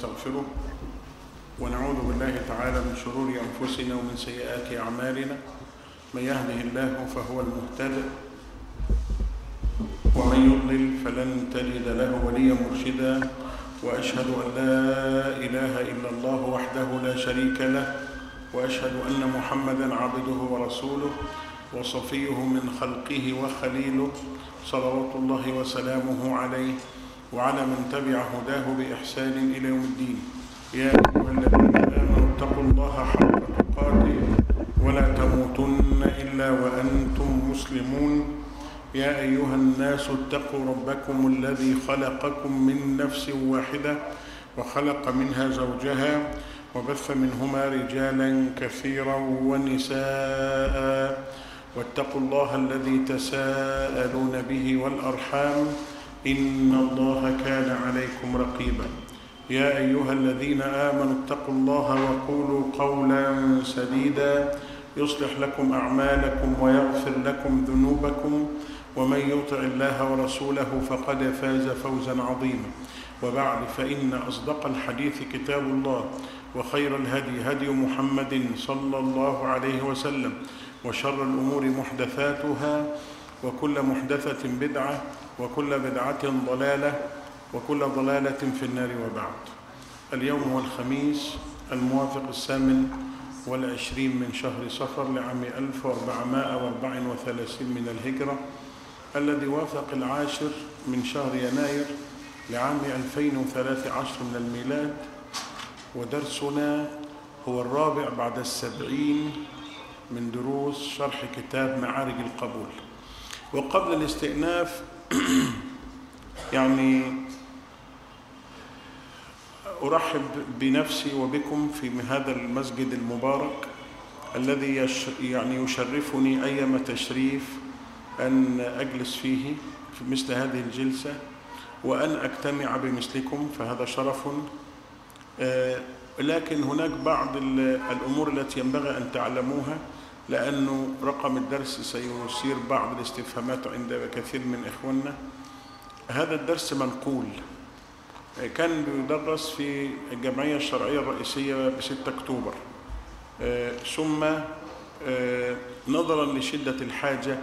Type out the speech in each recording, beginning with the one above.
ونستغفره ونعوذ بالله تعالى من شرور أنفسنا ومن سيئات أعمالنا من يهده الله فهو المهتد ومن يضلل فلن تجد له وليا مرشدا وأشهد أن لا إله إلا الله وحده لا شريك له وأشهد أن محمدا عبده ورسوله وصفيه من خلقه وخليله صلوات الله وسلامه عليه وعلى من تبع هداه بإحسان إلى يوم الدين يا أيها الذين آمنوا اتقوا الله حق تقاته ولا تموتن إلا وأنتم مسلمون يا أيها الناس اتقوا ربكم الذي خلقكم من نفس واحدة وخلق منها زوجها وبث منهما رجالا كثيرا ونساء واتقوا الله الذي تساءلون به والأرحام إن الله كان عليكم رقيبا يا أيها الذين آمنوا اتقوا الله وقولوا قولا سديدا يصلح لكم أعمالكم ويغفر لكم ذنوبكم ومن يطع الله ورسوله فقد فاز فوزا عظيما وبعد فإن أصدق الحديث كتاب الله وخير الهدي هدي محمد صلى الله عليه وسلم وشر الأمور محدثاتها وكل محدثة بدعة وكل بدعة ضلالة وكل ضلالة في النار وبعد اليوم هو الخميس الموافق الثامن والعشرين من شهر صفر لعام 1434 من الهجرة الذي وافق العاشر من شهر يناير لعام 2013 من الميلاد ودرسنا هو الرابع بعد السبعين من دروس شرح كتاب معارج القبول وقبل الاستئناف يعني أرحب بنفسي وبكم في هذا المسجد المبارك الذي يش يعني يشرفني أيما تشريف أن أجلس فيه في مثل هذه الجلسة وأن أجتمع بمثلكم فهذا شرف لكن هناك بعض الأمور التي ينبغي أن تعلموها لأنه رقم الدرس سيثير بعض الاستفهامات عند كثير من إخواننا هذا الدرس منقول كان بيدرس في الجمعية الشرعية الرئيسية ب 6 أكتوبر ثم نظرا لشدة الحاجة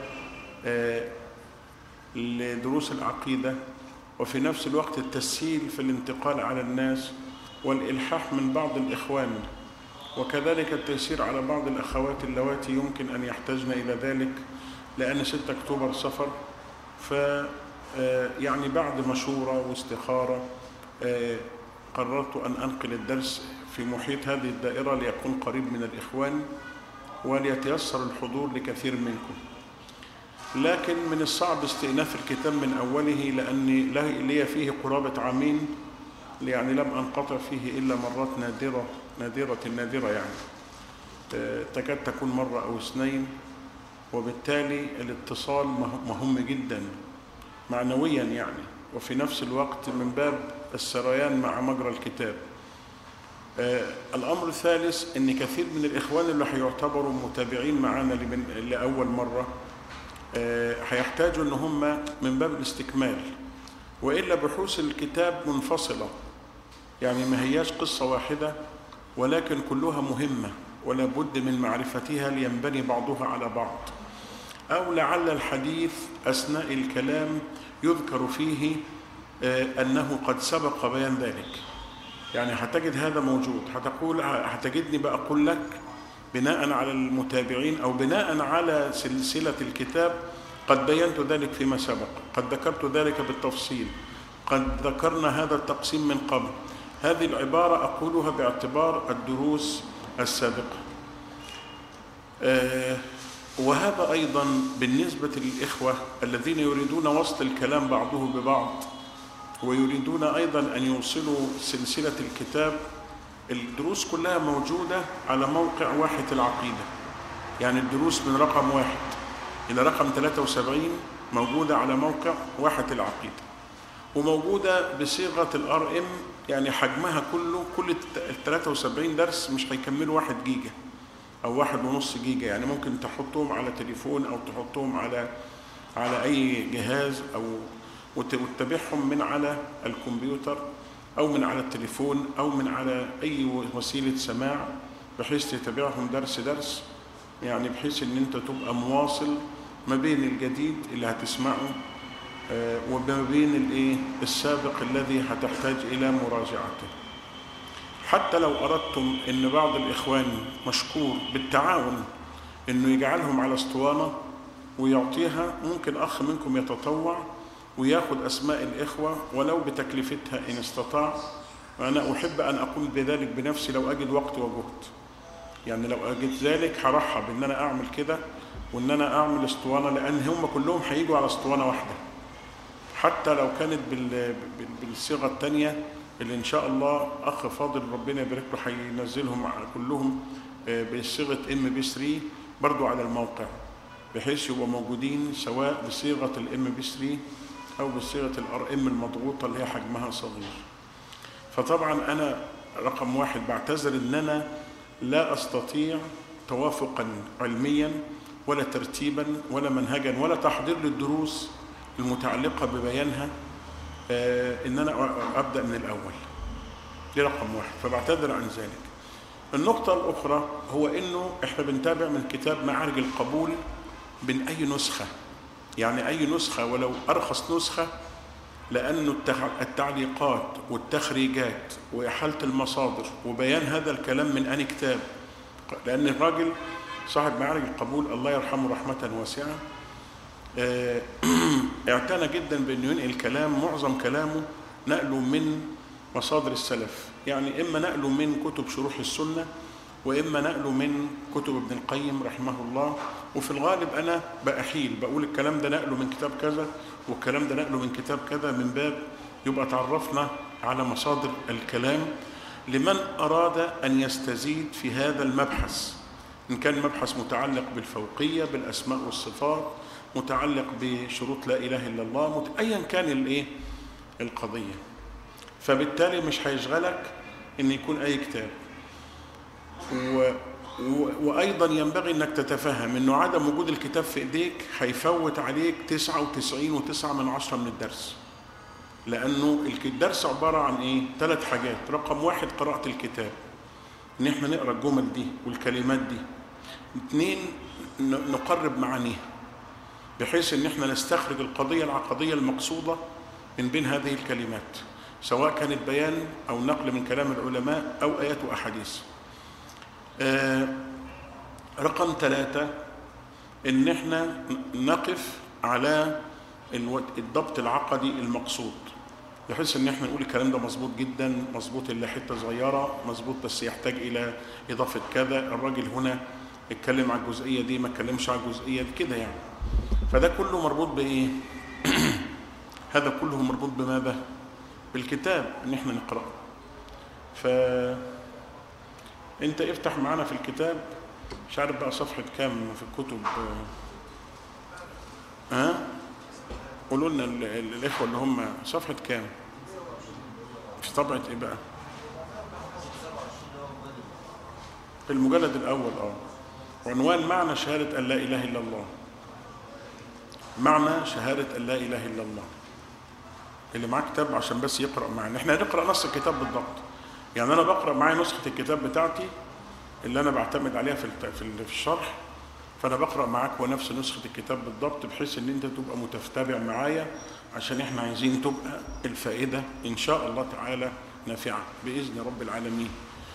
لدروس العقيدة وفي نفس الوقت التسهيل في الانتقال على الناس والإلحاح من بعض الإخوان وكذلك التيسير على بعض الأخوات اللواتي يمكن أن يحتاجن إلى ذلك لأن 6 أكتوبر سفر ف يعني بعد مشورة واستخارة قررت أن أنقل الدرس في محيط هذه الدائرة ليكون قريب من الإخوان وليتيسر الحضور لكثير منكم لكن من الصعب استئناف الكتاب من أوله لأني لي فيه قرابة عامين يعني لم أنقطع فيه إلا مرات نادرة نادرة النادرة يعني تكاد تكون مرة أو اثنين وبالتالي الاتصال مهم جدا معنويا يعني وفي نفس الوقت من باب السريان مع مجرى الكتاب الأمر الثالث أن كثير من الإخوان اللي هيعتبروا متابعين معانا لأول مرة هيحتاجوا أن هم من باب الاستكمال وإلا بحوث الكتاب منفصلة يعني ما هياش قصة واحدة ولكن كلها مهمة ولا بد من معرفتها لينبني بعضها على بعض أو لعل الحديث أثناء الكلام يذكر فيه أنه قد سبق بيان ذلك يعني هتجد هذا موجود هتقول هتجدني بقول لك بناء على المتابعين أو بناء على سلسلة الكتاب قد بينت ذلك فيما سبق قد ذكرت ذلك بالتفصيل قد ذكرنا هذا التقسيم من قبل هذه العبارة أقولها باعتبار الدروس السابقة أه وهذا أيضا بالنسبة للإخوة الذين يريدون وصل الكلام بعضه ببعض ويريدون أيضا أن يوصلوا سلسلة الكتاب الدروس كلها موجودة على موقع واحد العقيدة يعني الدروس من رقم واحد إلى رقم 73 موجودة على موقع واحد العقيدة وموجودة بصيغة الار ام يعني حجمها كله كل ال 73 درس مش هيكملوا واحد جيجا او واحد ونص جيجا يعني ممكن تحطهم على تليفون او تحطهم على على اي جهاز او وتتابعهم من على الكمبيوتر أو من على التليفون أو من على أي وسيلة سماع بحيث تتابعهم درس درس يعني بحيث ان انت تبقى مواصل ما بين الجديد اللي هتسمعه آه، وما بين الايه السابق الذي هتحتاج الى مراجعته حتى لو اردتم ان بعض الاخوان مشكور بالتعاون انه يجعلهم على اسطوانه ويعطيها ممكن اخ منكم يتطوع وياخد اسماء الاخوه ولو بتكلفتها ان استطاع وانا احب ان اقوم بذلك بنفسي لو اجد وقت وجهد يعني لو اجد ذلك هرحب ان انا اعمل كده وان انا اعمل اسطوانه لان هم كلهم هيجوا على اسطوانه واحده حتى لو كانت بال... بال- بالصيغه الثانيه اللي ان شاء الله اخ فاضل ربنا يبارك له هينزلهم على- كلهم آه، بصيغه ام بي 3 برضو على الموقع بحيث يبقوا موجودين سواء بصيغه الام بي 3 او بصيغه الار ام المضغوطه اللي هي حجمها صغير فطبعا انا رقم واحد بعتذر ان انا لا استطيع توافقا علميا ولا ترتيبا ولا منهجا ولا تحضير للدروس المتعلقه ببيانها آه، ان انا ابدا من الاول دي رقم واحد فبعتذر عن ذلك النقطة الأخرى هو إنه إحنا بنتابع من كتاب معارج القبول من أي نسخة يعني أي نسخة ولو أرخص نسخة لأنه التع- التعليقات والتخريجات وإحالة المصادر وبيان هذا الكلام من أي كتاب لأن الراجل صاحب معارج القبول الله يرحمه رحمة واسعة آه، اعتنى جدا بأنه ينقل كلام معظم كلامه نقله من مصادر السلف يعني إما نقله من كتب شروح السنة وإما نقله من كتب ابن القيم رحمه الله وفي الغالب أنا بأحيل بقول الكلام ده نقله من كتاب كذا والكلام ده نقله من كتاب كذا من باب يبقى تعرفنا على مصادر الكلام لمن أراد أن يستزيد في هذا المبحث إن كان مبحث متعلق بالفوقية بالأسماء والصفات متعلق بشروط لا إله إلا الله مت... أيا كان الإيه القضية فبالتالي مش هيشغلك إن يكون أي كتاب و... و... وأيضا ينبغي أنك تتفهم أنه عدم وجود الكتاب في إيديك هيفوت عليك 99 وتسعة من عشرة من الدرس لأنه الك- الدرس عبارة عن إيه؟ ثلاث حاجات رقم واحد قراءة الكتاب إن إحنا نقرأ الجمل دي والكلمات دي اثنين ن- نقرب معانيها بحيث ان احنا نستخرج القضيه العقديه المقصوده من بين هذه الكلمات سواء كانت بيان او نقل من كلام العلماء او ايات واحاديث. آه، رقم ثلاثه ان احنا ن- نقف على الو- الضبط العقدي المقصود بحيث ان احنا نقول الكلام ده مظبوط جدا مظبوط الا حته صغيره مظبوط بس يحتاج الى اضافه كذا الراجل هنا اتكلم على الجزئيه دي ما اتكلمش على الجزئيه دي كده يعني فده كله مربوط بايه هذا كله مربوط بماذا بالكتاب ان احنا نقراه ف انت افتح معانا في الكتاب مش عارف بقى صفحه كام في الكتب ها قولوا لنا ال- ال- الاخوه اللي هم صفحه كام في طبعه ايه بقى في المجلد الاول اه عنوان معنى شهاده ان لا اله الا الله معنى شهادة أن لا إله إلا الله اللي معاه كتاب عشان بس يقرأ معانا احنا هنقرأ نص الكتاب بالضبط يعني أنا بقرأ معايا نسخة الكتاب بتاعتي اللي أنا بعتمد عليها في الت- في ال- في الشرح فأنا بقرأ معاك ونفس نسخة الكتاب بالضبط بحيث إن أنت تبقى متتابع معايا عشان احنا عايزين تبقى الفائدة إن شاء الله تعالى نافعة بإذن رب العالمين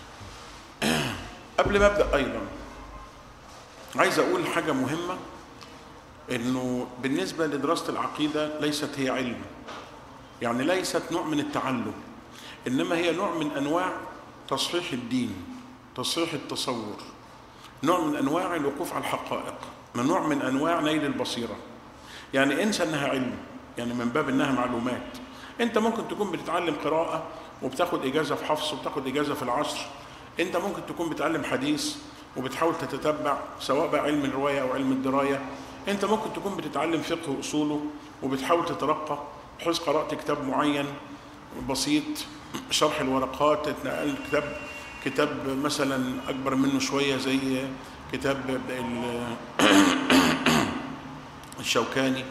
قبل ما أبدأ أيضا عايز أقول حاجة مهمة انه بالنسبه لدراسه العقيده ليست هي علم يعني ليست نوع من التعلم انما هي نوع من انواع تصحيح الدين تصحيح التصور نوع من انواع الوقوف على الحقائق من نوع من انواع نيل البصيره يعني انسى انها علم يعني من باب انها معلومات انت ممكن تكون بتتعلم قراءه وبتاخد اجازه في حفص وبتاخد اجازه في العصر انت ممكن تكون بتعلم حديث وبتحاول تتتبع سواء بقى علم الروايه او علم الدرايه انت ممكن تكون بتتعلم فقه واصوله وبتحاول تترقى بحيث قرات كتاب معين بسيط شرح الورقات اتنقل كتاب كتاب مثلا اكبر منه شويه زي كتاب ال- الشوكاني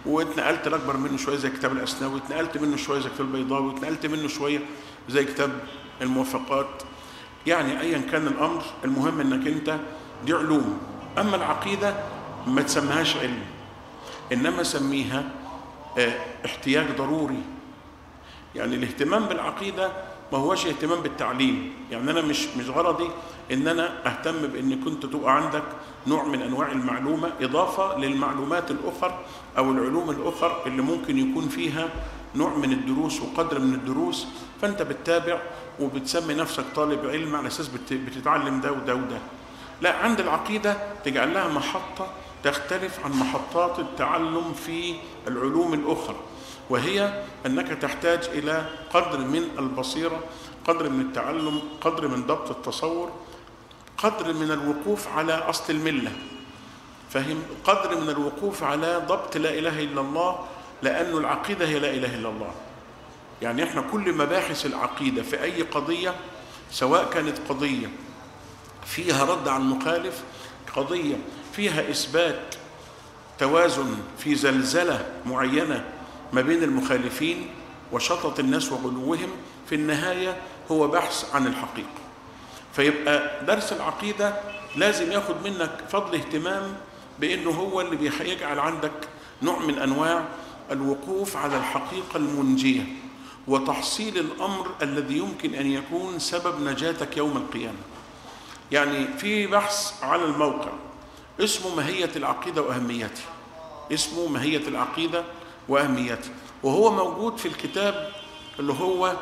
واتنقلت لاكبر منه شويه زي كتاب الاسناوي اتنقلت منه شويه زي كتاب البيضاوي اتنقلت منه شويه زي كتاب الموافقات يعني ايا كان الامر المهم انك انت دي علوم اما العقيده ما تسميهاش علم انما سميها اه احتياج ضروري يعني الاهتمام بالعقيده ما هوش اهتمام بالتعليم يعني انا مش مش غرضي ان انا اهتم بان كنت تبقى عندك نوع من انواع المعلومه اضافه للمعلومات الاخر او العلوم الاخر اللي ممكن يكون فيها نوع من الدروس وقدر من الدروس فانت بتتابع وبتسمي نفسك طالب علم على اساس بتتعلم ده وده وده لا عند العقيده تجعل لها محطه تختلف عن محطات التعلم في العلوم الاخرى وهي انك تحتاج الى قدر من البصيره قدر من التعلم قدر من ضبط التصور قدر من الوقوف على اصل المله فهم قدر من الوقوف على ضبط لا اله الا الله لأن العقيدة هي لا إله إلا الله يعني احنا كل مباحث العقيدة في أي قضية سواء كانت قضية فيها رد عن مخالف قضية فيها إثبات توازن في زلزلة معينة ما بين المخالفين وشطط الناس وغلوهم في النهاية هو بحث عن الحقيقة فيبقى درس العقيدة لازم ياخد منك فضل اهتمام بأنه هو اللي بيجعل عندك نوع من أنواع الوقوف على الحقيقة المنجية وتحصيل الأمر الذي يمكن أن يكون سبب نجاتك يوم القيامة يعني في بحث على الموقع اسمه ماهية العقيدة وأهميتها اسمه ماهية العقيدة وأهميتها وهو موجود في الكتاب اللي هو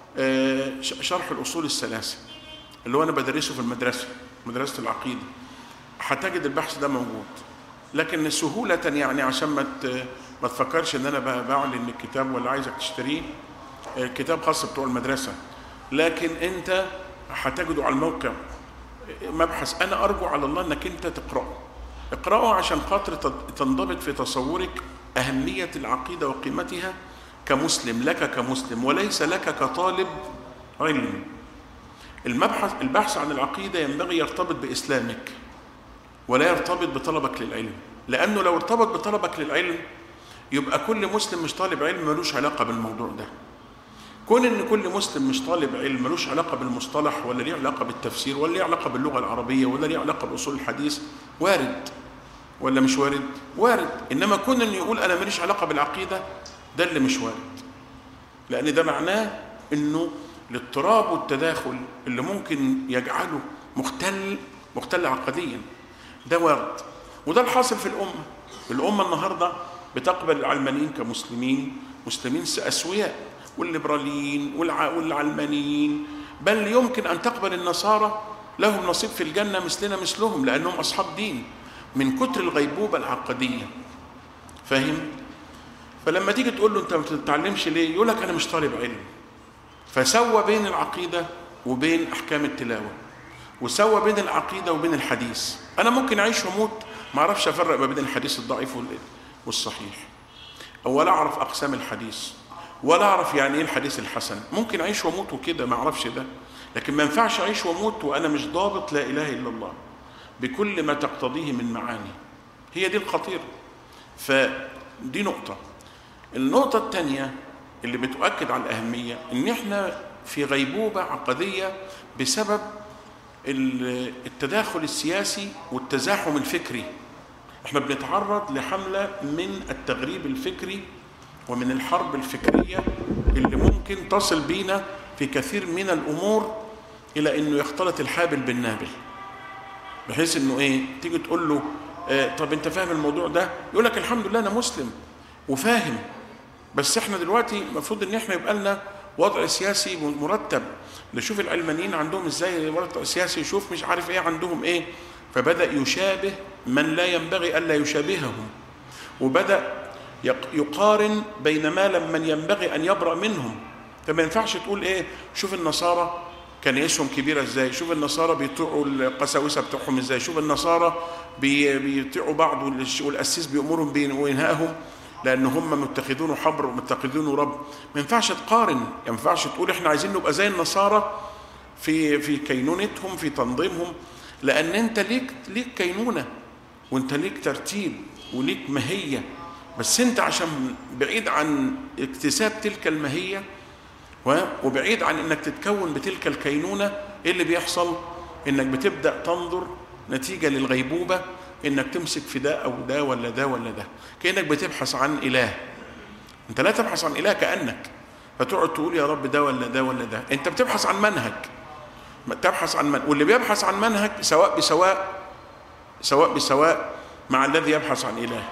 شرح الأصول الثلاثة اللي هو أنا بدرسه في المدرسة مدرسة العقيدة هتجد البحث ده موجود لكن سهولة يعني عشان ما ما تفكرش ان انا بعلن الكتاب ولا عايزك تشتريه كتاب خاص بتوع المدرسة لكن انت هتجده على الموقع مبحث انا ارجو على الله انك انت تقراه اقراه عشان خاطر تنضبط في تصورك اهمية العقيدة وقيمتها كمسلم لك كمسلم وليس لك كطالب علم المبحث البحث عن العقيدة ينبغي يرتبط بإسلامك ولا يرتبط بطلبك للعلم لأنه لو ارتبط بطلبك للعلم يبقى كل مسلم مش طالب علم ملوش علاقة بالموضوع ده كون ان كل مسلم مش طالب علم ملوش علاقة بالمصطلح ولا ليه علاقة بالتفسير ولا ليه علاقة باللغة العربية ولا ليه علاقة بأصول الحديث وارد ولا مش وارد وارد انما كون ان يقول انا ماليش علاقة بالعقيدة ده اللي مش وارد لان ده معناه انه الاضطراب والتداخل اللي ممكن يجعله مختل مختل عقديا ده وارد وده الحاصل في الامه الامه النهارده بتقبل العلمانيين كمسلمين مسلمين اسوياء والليبراليين والعلمانيين بل يمكن ان تقبل النصارى لهم نصيب في الجنه مثلنا مثلهم لانهم اصحاب دين من كتر الغيبوبه العقديه فاهم فلما تيجي تقول له انت ما بتتعلمش ليه يقول لك انا مش طالب علم فسوى بين العقيده وبين احكام التلاوه وسوى بين العقيده وبين الحديث انا ممكن اعيش واموت ما اعرفش افرق ما بين الحديث الضعيف والصحيح ولا اعرف اقسام الحديث ولا اعرف يعني ايه الحديث الحسن ممكن اعيش واموت وكده ما اعرفش ده لكن ما ينفعش اعيش واموت وانا مش ضابط لا اله الا الله بكل ما تقتضيه من معاني هي دي الخطيره فدي نقطه النقطه الثانيه اللي بتؤكد على الاهميه ان احنا في غيبوبه عقديه بسبب التداخل السياسي والتزاحم الفكري احنا بنتعرض لحمله من التغريب الفكري ومن الحرب الفكريه اللي ممكن تصل بينا في كثير من الامور الى انه يختلط الحابل بالنابل بحيث انه ايه تيجي تقول له اه طب انت فاهم الموضوع ده يقول لك الحمد لله انا مسلم وفاهم بس احنا دلوقتي المفروض ان احنا يبقى لنا وضع سياسي مرتب نشوف العلمانيين عندهم ازاي وضع سياسي يشوف مش عارف ايه عندهم ايه فبدا يشابه من لا ينبغي الا يشابههم وبدا يقارن بين ما لمن ينبغي ان يبرا منهم فما ينفعش تقول ايه شوف النصارى كنايسهم كبيرة ازاي شوف النصارى بيطيعوا القساوسة بتوعهم ازاي شوف النصارى بيطيعوا بعض والقسيس بيأمرهم وينهاهم لان هم متخذونه حبر ومتخذونه رب ما ينفعش تقارن ما ينفعش تقول احنا عايزين نبقى زي النصارى في في كينونتهم في تنظيمهم لان انت ليك ليك كينونه وانت ليك ترتيب وليك ماهيه بس انت عشان بعيد عن اكتساب تلك الماهيه و- وبعيد عن انك تتكون بتلك الكينونه ايه اللي بيحصل انك بتبدا تنظر نتيجه للغيبوبه انك تمسك في ده او ده ولا ده ولا ده كانك بتبحث عن اله انت لا تبحث عن اله كانك فتقعد تقول يا رب ده ولا ده ولا ده انت بتبحث عن منهج تبحث عن من واللي بيبحث عن منهج سواء بسواء سواء بسواء مع الذي يبحث عن اله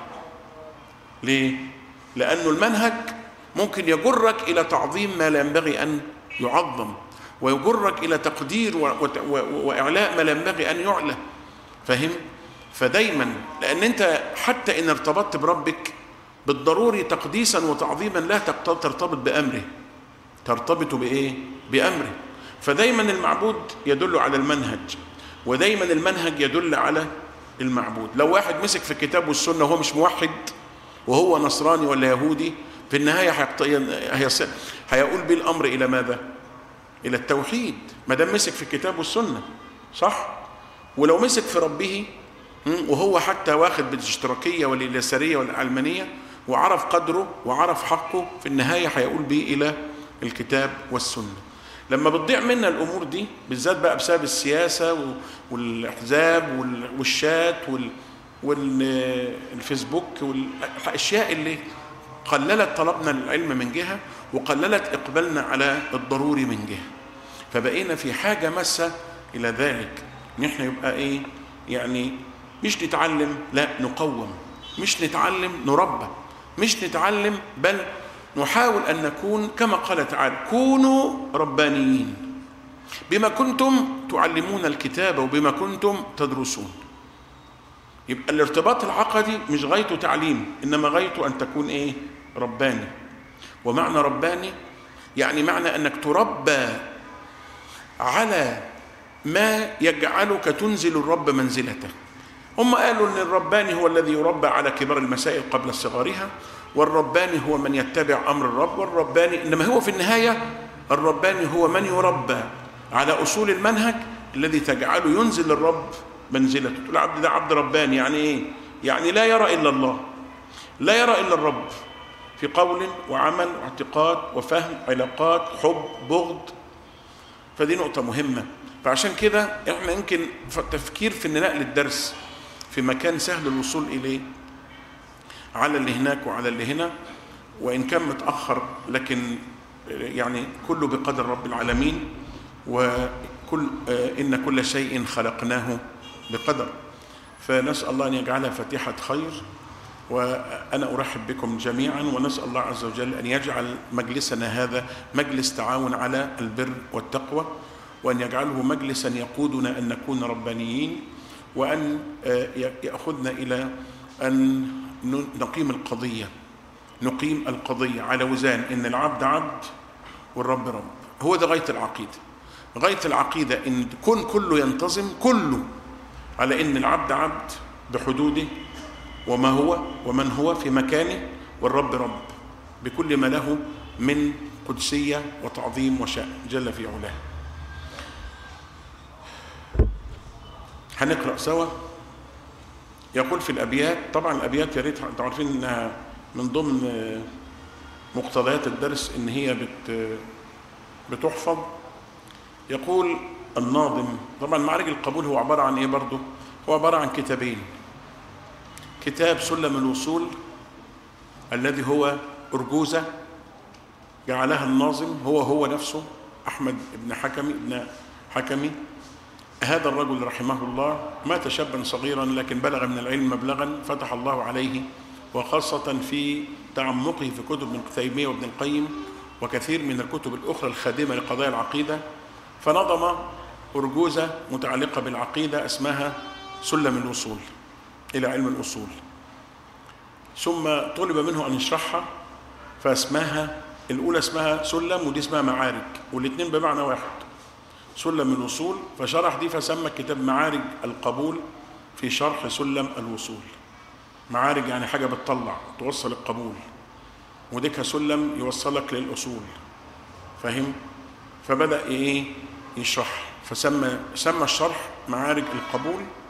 ليه لانه المنهج ممكن يجرك الى تعظيم ما لا ينبغي ان يعظم ويجرك الى تقدير و- وت- و- واعلاء ما لا ينبغي ان يعلى فاهم فدايما لان انت حتى ان ارتبطت بربك بالضروري تقديسا وتعظيما لا تقت- ترتبط بامره ترتبط بايه بامره فدايما المعبود يدل على المنهج ودايما المنهج يدل على المعبود لو واحد مسك في الكتاب والسنه وهو مش موحد وهو نصراني ولا يهودي في النهايه هيقط- هيص- هيقول بيه الامر الى ماذا الى التوحيد ما دام مسك في الكتاب والسنه صح ولو مسك في ربه م، وهو حتى واخد بالاشتراكيه واليساريه والعلمانيه وعرف قدره وعرف حقه في النهايه هيقول بيه الى الكتاب والسنه لما بتضيع منا الامور دي بالذات بقى بسبب السياسه و- والاحزاب وال- والشات وال والفيسبوك والاشياء اللي قللت طلبنا للعلم من جهه وقللت اقبالنا على الضروري من جهه فبقينا في حاجه ماسه الى ذلك ان احنا يبقى ايه يعني مش نتعلم لا نقوم مش نتعلم نربى مش نتعلم بل نحاول ان نكون كما قال تعالى كونوا ربانيين بما كنتم تعلمون الكتاب وبما كنتم تدرسون يبقى الارتباط العقدي مش غايته تعليم انما غايته ان تكون ايه رباني ومعنى رباني يعني معنى انك تربى على ما يجعلك تنزل الرب منزلته هم قالوا ان الرباني هو الذي يربى على كبار المسائل قبل صغارها والرباني هو من يتبع امر الرب والرباني انما هو في النهايه الرباني هو من يربى على اصول المنهج الذي تجعله ينزل الرب منزلته تقول عبد ده عبد رباني يعني ايه يعني لا يرى الا الله لا يرى الا الرب في قول وعمل واعتقاد وفهم علاقات حب بغض فدي نقطة مهمة فعشان كده احنا يمكن التفكير في ان نقل الدرس في مكان سهل الوصول اليه على اللي هناك وعلى اللي هنا وان كان متاخر لكن يعني كله بقدر رب العالمين وكل ان كل شيء خلقناه بقدر فنسال الله ان يجعلها فاتحه خير وانا ارحب بكم جميعا ونسال الله عز وجل ان يجعل مجلسنا هذا مجلس تعاون على البر والتقوى وان يجعله مجلسا يقودنا ان نكون ربانيين وان ياخذنا الى ان نقيم القضيه نقيم القضيه على وزان ان العبد عبد والرب رب هو ده غايه العقيده غايه العقيده ان الكون كله ينتظم كله على ان العبد عبد بحدوده وما هو ومن هو في مكانه والرب رب بكل ما له من قدسيه وتعظيم وشأن جل في علاه هنقرا سوا يقول في الابيات طبعا الابيات يا ريت انتوا عارفين انها من ضمن مقتضيات الدرس ان هي بت بتحفظ يقول الناظم طبعا معرج القبول هو عباره عن ايه برضه هو عباره عن كتابين كتاب سلم الوصول الذي هو أرجوزة جعلها الناظم هو هو نفسه أحمد بن حكمي ابن حكمي هذا الرجل رحمه الله مات شابا صغيرا لكن بلغ من العلم مبلغا فتح الله عليه وخاصة في تعمقه في كتب ابن تيمية وابن القيم وكثير من الكتب الأخرى الخادمة لقضايا العقيدة فنظم أرجوزة متعلقة بالعقيدة اسمها سلم الوصول إلى علم الأصول ثم طلب منه أن يشرحها فاسمها الأولى اسمها سلم ودي اسمها معارج والاثنين بمعنى واحد سلم الوصول فشرح دي فسمى الكتاب معارج القبول في شرح سلم الوصول معارج يعني حاجة بتطلع توصل القبول وديك سلم يوصلك للأصول فاهم فبدأ إيه يشرح فسمى سمى الشرح معارج القبول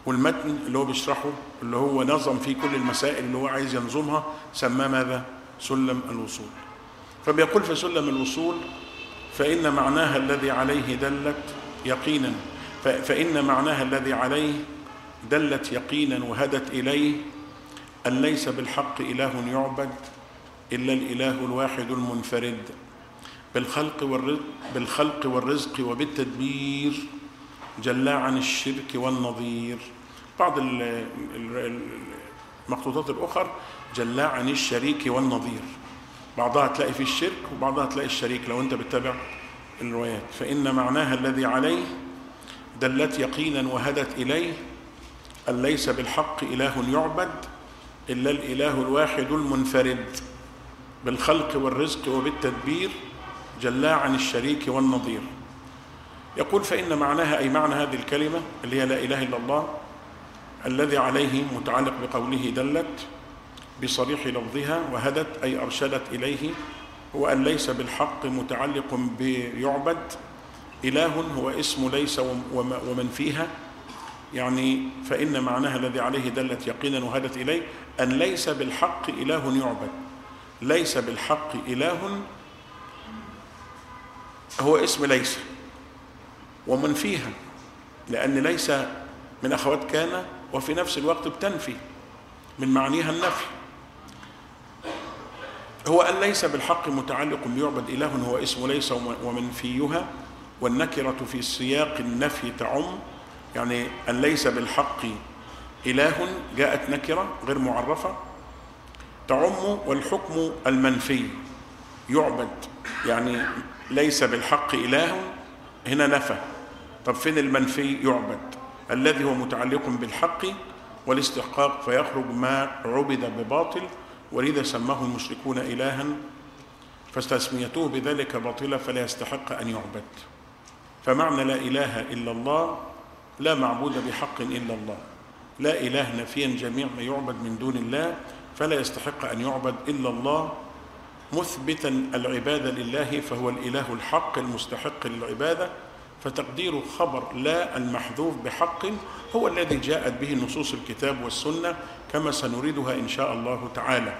والمتن اللي هو بيشرحه اللي هو نظم فيه كل المسائل اللي هو عايز ينظمها سماه ماذا سلم الوصول فبيقول في سلم الوصول فإن معناها الذي عليه دلت يقينا فإن معناها الذي عليه دلت يقينا وهدت إليه أن ليس بالحق إله يعبد إلا الإله الواحد المنفرد بالخلق والرزق, بالخلق والرزق وبالتدبير جل عن الشرك والنظير بعض المخطوطات الأخر جل عن الشريك والنظير بعضها تلاقي في الشرك وبعضها تلاقي الشريك لو أنت بتتابع الروايات فإن معناها الذي عليه دلت يقينا وهدت إليه أن ليس بالحق إله يعبد إلا الإله الواحد المنفرد بالخلق والرزق وبالتدبير جلا عن الشريك والنظير يقول فإن معناها أي معنى هذه الكلمة اللي هي لا إله إلا الله الذي عليه متعلق بقوله دلت بصريح لفظها وهدت أي أرشدت إليه هو أن ليس بالحق متعلق بيعبد إله هو اسم ليس ومن فيها يعني فإن معناها الذي عليه دلت يقينا وهدت إليه أن ليس بالحق إله يعبد ليس بالحق إله هو اسم ليس ومن فيها لأن ليس من أخوات كان وفي نفس الوقت بتنفي من معانيها النفي هو أن ليس بالحق متعلق بيعبد إله هو اسم ليس ومنفيها والنكرة في سياق النفي تعم يعني أن ليس بالحق إله جاءت نكرة غير معرفة تعم والحكم المنفي يعبد يعني ليس بالحق إله هنا نفى طب فين المنفي يعبد الذي هو متعلق بالحق والاستحقاق فيخرج ما عبد بباطل ولذا سماه المشركون إلها فاستسميته بذلك باطلة فلا يستحق أن يعبد فمعنى لا إله إلا الله لا معبود بحق إلا الله لا إله نفيا جميع ما يعبد من دون الله فلا يستحق أن يعبد إلا الله مثبتا العبادة لله فهو الإله الحق المستحق للعبادة فتقدير خبر لا المحذوف بحق هو الذي جاءت به نصوص الكتاب والسنة كما سنريدها إن شاء الله تعالى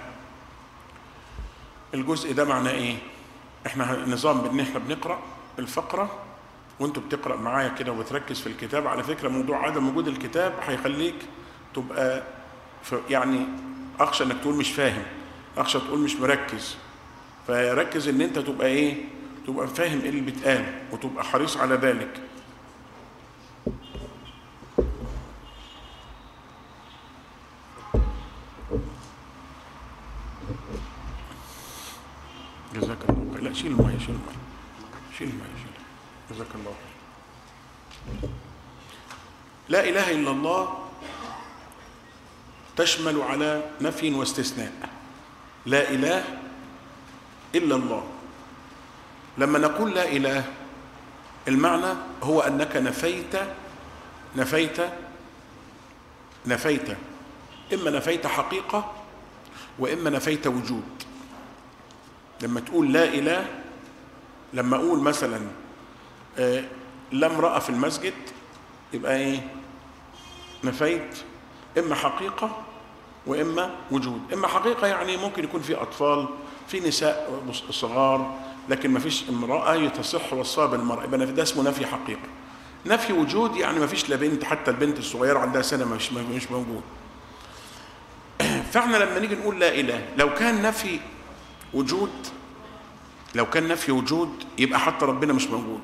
الجزء ده معناه إيه؟ إحنا نظام بإن إحنا بنقرأ الفقرة وانتوا بتقرأ معايا كده وبتركز في الكتاب على فكرة موضوع عدم وجود الكتاب هيخليك تبقى يعني أخشى إنك تقول مش فاهم أخشى تقول مش مركز فركز إن أنت تبقى إيه؟ تبقى فاهم إيه اللي بيتقال وتبقى حريص على ذلك جزاك الله خير لا شيل الميه شيل الميه شيل الميه شيل جزاك الله خير لا اله الا الله تشمل على نفي واستثناء لا اله الا الله لما نقول لا اله المعنى هو انك نفيت نفيت نفيت اما نفيت حقيقه واما نفيت وجود لما تقول لا اله لما اقول مثلا آه لا امراه في المسجد يبقى ايه نفيت اما حقيقه واما وجود اما حقيقه يعني ممكن يكون في اطفال في نساء صغار لكن ما فيش امراه يتصح وصفها بالمراه يبقى ده اسمه نفي حقيقه نفي وجود يعني ما فيش لا بنت حتى البنت الصغيره عندها سنه مش مش موجود فاحنا لما نيجي نقول لا اله لو كان نفي وجود لو كان نفي وجود يبقى حتى ربنا مش موجود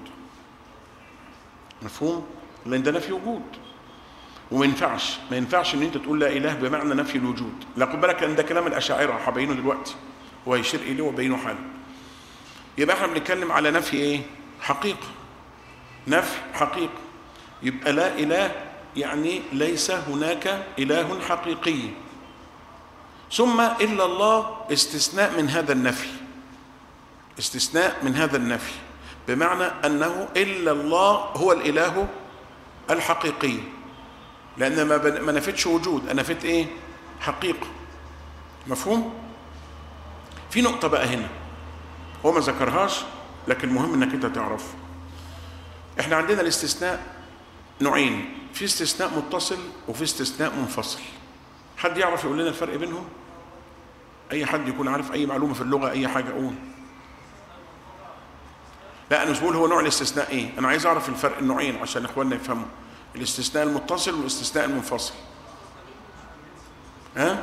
مفهوم لان ده نفي وجود وما ينفعش ما ينفعش ان انت تقول لا اله بمعنى نفي الوجود لا خد بالك لان ده كلام الاشاعره هبينه دلوقتي وهيشير اليه وبينه حالا يبقى احنا بنتكلم على نفي ايه حقيقه نفي حقيقه يبقى لا اله يعني ليس هناك اله حقيقي ثم الا الله استثناء من هذا النفي استثناء من هذا النفي بمعنى انه الا الله هو الاله الحقيقي لان ما ما نفيتش وجود انا نفيت ايه حقيقه مفهوم في نقطه بقى هنا هو ما ذكرهاش لكن المهم انك انت تعرف احنا عندنا الاستثناء نوعين في استثناء متصل وفي استثناء منفصل حد يعرف يقول لنا الفرق بينهم اي حد يكون عارف اي معلومه في اللغه اي حاجه قول لا انا مش بقول هو نوع الاستثناء ايه انا عايز اعرف الفرق النوعين عشان اخواننا يفهموا الاستثناء المتصل والاستثناء المنفصل ها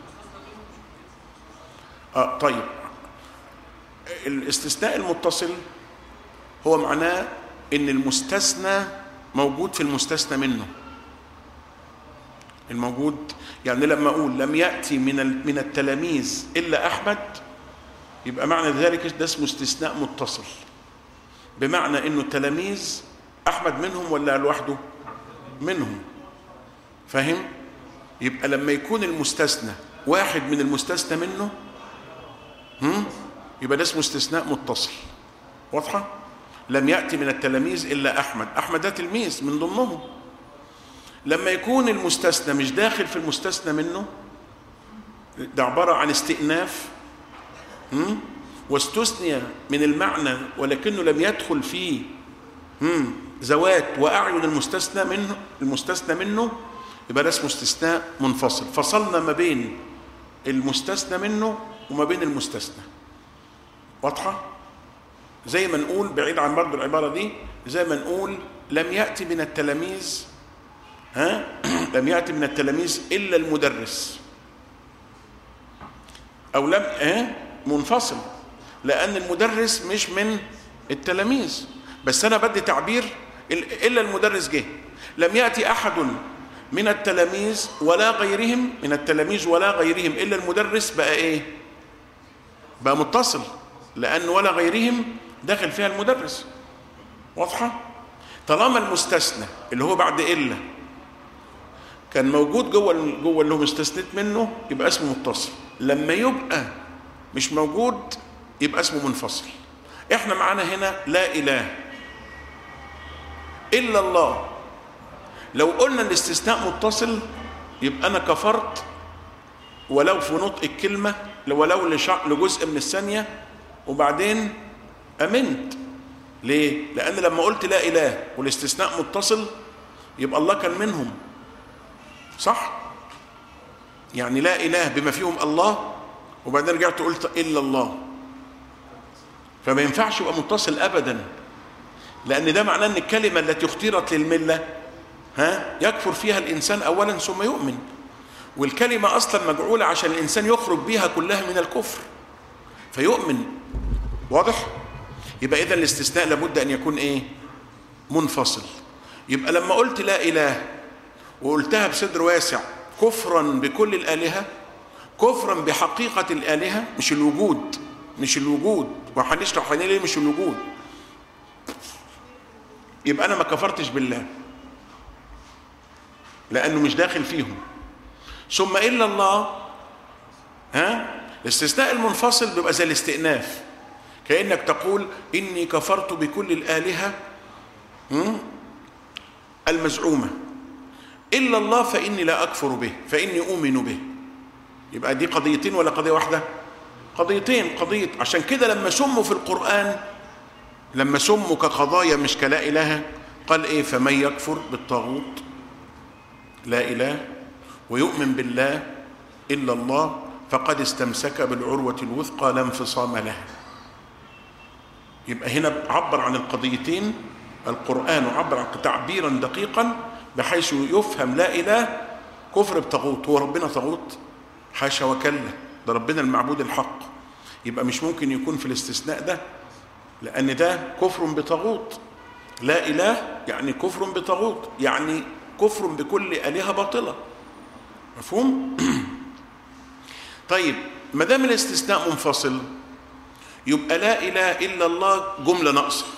اه طيب الاستثناء المتصل هو معناه ان المستثنى موجود في المستثنى منه الموجود يعني لما اقول لم ياتي من من التلاميذ الا احمد يبقى معنى ذلك ده اسمه استثناء متصل بمعنى انه التلاميذ احمد منهم ولا لوحده منهم فاهم يبقى لما يكون المستثنى واحد من المستثنى منه هم؟ يبقى ده اسمه استثناء متصل واضحه لم ياتي من التلاميذ الا احمد احمد ده تلميذ من ضمنهم لما يكون المستثنى مش داخل في المستثنى منه ده عباره عن استئناف هم؟ واستثني من المعنى ولكنه لم يدخل فيه هم؟ ذوات واعين المستثنى منه المستثنى منه يبقى ده اسمه استثناء منفصل فصلنا ما بين المستثنى منه وما بين المستثنى واضحه زي ما نقول بعيد عن برضه العباره دي زي ما نقول لم ياتي من التلاميذ ها لم ياتي من التلاميذ الا المدرس او لم ها منفصل لان المدرس مش من التلاميذ بس انا بدي تعبير الا المدرس جه لم ياتي احد من التلاميذ ولا غيرهم من التلاميذ ولا غيرهم الا المدرس بقى ايه بقى متصل لان ولا غيرهم داخل فيها المدرس واضحه طالما المستثنى اللي هو بعد الا كان موجود جوه جوه اللي هو مستثنيت منه يبقى اسمه متصل لما يبقى مش موجود يبقى اسمه منفصل احنا معانا هنا لا اله الا الله لو قلنا الاستثناء متصل يبقى انا كفرت ولو في نطق الكلمه ولو لجزء من الثانيه وبعدين امنت ليه لان لما قلت لا اله والاستثناء متصل يبقى الله كان منهم صح يعني لا اله بما فيهم الله وبعدين رجعت قلت الا الله فما ينفعش يبقى متصل ابدا لان ده معناه ان الكلمه التي اختيرت للمله ها يكفر فيها الانسان اولا ثم يؤمن والكلمه اصلا مجعوله عشان الانسان يخرج بها كلها من الكفر فيؤمن واضح يبقى اذا الاستثناء لابد ان يكون ايه منفصل يبقى لما قلت لا اله وقلتها بصدر واسع كفرا بكل الالهه كفرا بحقيقه الالهه مش الوجود مش الوجود وهنشرح ليه مش الوجود يبقى انا ما كفرتش بالله لانه مش داخل فيهم ثم الا الله ها الاستثناء المنفصل بيبقى زي الاستئناف كانك تقول اني كفرت بكل الالهه المزعومه الا الله فاني لا اكفر به فاني اؤمن به يبقى دي قضيتين ولا قضيه واحده قضيتين قضيه عشان كده لما سموا في القران لما سموا كقضايا مش كلا اله قال ايه فمن يكفر بالطاغوت لا اله ويؤمن بالله الا الله فقد استمسك بالعروه الوثقى لا انفصام لها يبقى هنا عبر عن القضيتين القران عبر عن تعبيرا دقيقا بحيث يفهم لا اله كفر بطاغوت هو ربنا طاغوت حاشا وكلا ده ربنا المعبود الحق يبقى مش ممكن يكون في الاستثناء ده لان ده كفر بطاغوت لا اله يعني كفر بطاغوت يعني كفر بكل الهه باطله مفهوم طيب ما دام الاستثناء منفصل يبقى لا اله الا الله جمله ناقصه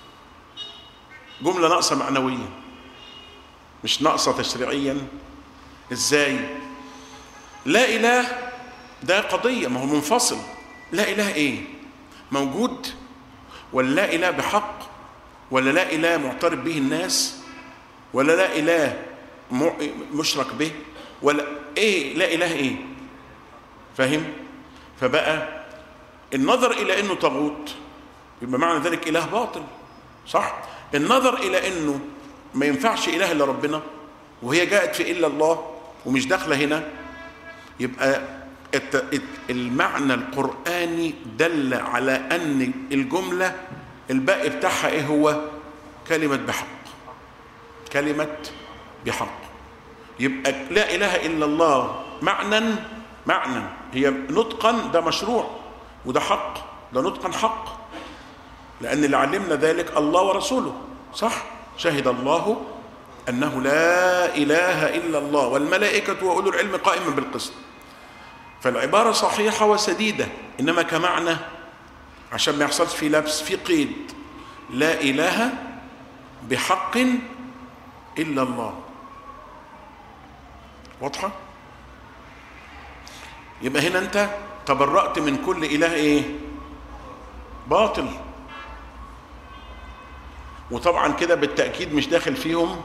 جمله ناقصه معنويا مش ناقصه تشريعيا ازاي لا اله ده قضيه ما هو منفصل لا اله ايه موجود ولا لا اله بحق ولا لا اله معترف به الناس ولا لا اله مشرك به ولا ايه لا اله ايه فاهم فبقى النظر الى انه طاغوت يبقى معنى ذلك اله باطل صح النظر الى انه ما ينفعش اله الا ربنا وهي جاءت في الا الله ومش داخله هنا يبقى المعنى القراني دل على ان الجمله الباقي بتاعها ايه هو كلمه بحق كلمه بحق يبقى لا اله الا الله معنى معنى هي نطقا ده مشروع وده حق ده نطقا حق لان اللي علمنا ذلك الله ورسوله صح شهد الله انه لا اله الا الله والملائكه واولو العلم قائما بالقسط فالعباره صحيحه وسديده انما كمعنى عشان ما يحصلش في لبس في قيد لا اله بحق الا الله واضحه يبقى هنا انت تبرأت من كل اله ايه باطل وطبعا كده بالتأكيد مش داخل فيهم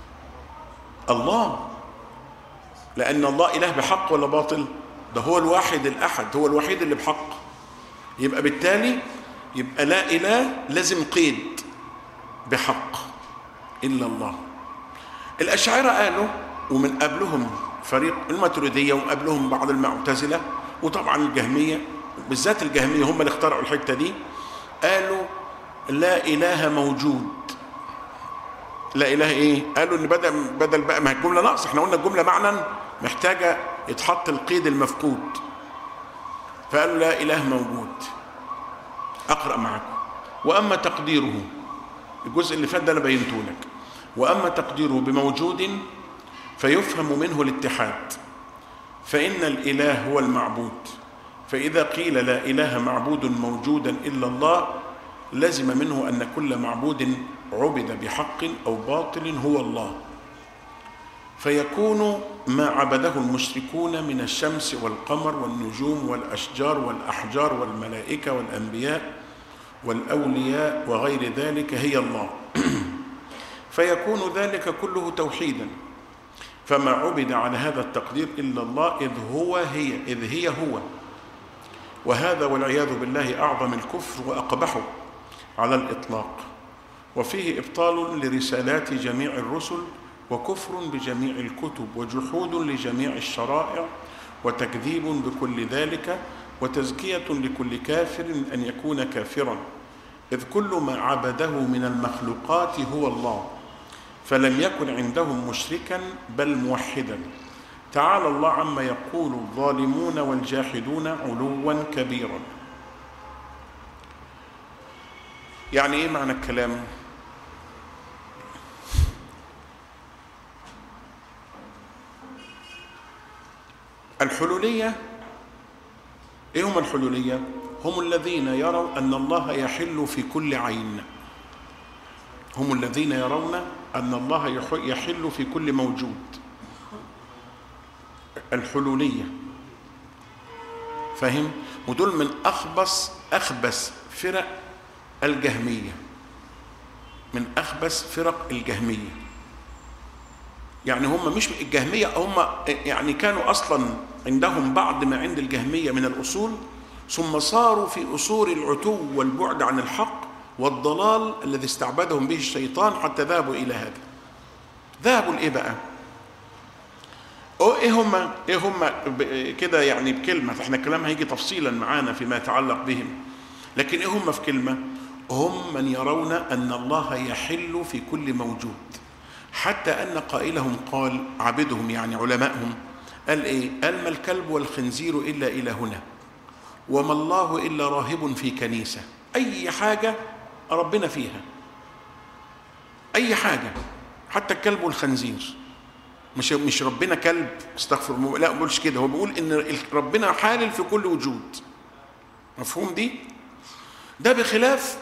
الله لأن الله إله بحق ولا باطل ده هو الواحد الأحد هو الوحيد اللي بحق يبقى بالتالي يبقى لا إله لازم قيد بحق إلا الله الأشاعرة قالوا ومن قبلهم فريق الماتريدية ومن قبلهم بعض المعتزلة وطبعا الجهمية بالذات الجهمية هم اللي اخترعوا الحتة دي قالوا لا إله موجود لا إله إيه؟ قالوا إن بدل بدل بقى ما هي الجملة ناقصة إحنا قلنا الجملة معنى محتاجة يتحط القيد المفقود فقالوا لا إله موجود أقرأ معكم وأما تقديره الجزء اللي فات ده أنا بينته لك وأما تقديره بموجود فيفهم منه الاتحاد فإن الإله هو المعبود فإذا قيل لا إله معبود موجودا إلا الله لزم منه أن كل معبود عبد بحق أو باطل هو الله فيكون ما عبده المشركون من الشمس والقمر والنجوم والأشجار والأحجار والملائكة والأنبياء والأولياء وغير ذلك هي الله فيكون ذلك كله توحيدا فما عبد على هذا التقدير إلا الله إذ هو هي إذ هي هو وهذا والعياذ بالله أعظم الكفر وأقبحه على الإطلاق وفيه إبطال لرسالات جميع الرسل وكفر بجميع الكتب وجحود لجميع الشرائع وتكذيب بكل ذلك وتزكية لكل كافر أن يكون كافرا إذ كل ما عبده من المخلوقات هو الله فلم يكن عندهم مشركا بل موحدا تعالى الله عما يقول الظالمون والجاحدون علوا كبيرا يعني ايه معنى الكلام الحلوليه ايه هم الحلوليه هم الذين يروا ان الله يحل في كل عين هم الذين يرون ان الله يحل في كل موجود الحلوليه فاهم ودول من اخبث اخبث فرق الجهميه من اخبث فرق الجهميه يعني هم مش الجهميه هم يعني كانوا اصلا عندهم بعض ما عند الجهميه من الاصول ثم صاروا في اصول العتو والبعد عن الحق والضلال الذي استعبدهم به الشيطان حتى ذهبوا الى هذا ذهبوا لايه بقى ايه هم ايه هم كده يعني بكلمه احنا الكلام هيجي تفصيلا معانا فيما يتعلق بهم لكن ايه هم في كلمه هم من يرون ان الله يحل في كل موجود حتى ان قائلهم قال عبدهم يعني علمائهم قال ايه قال ما الكلب والخنزير الا الهنا وما الله الا راهب في كنيسه اي حاجه ربنا فيها اي حاجه حتى الكلب والخنزير مش مش ربنا كلب استغفر الله لا ما بقولش كده هو بيقول ان ربنا حالل في كل وجود مفهوم دي ده بخلاف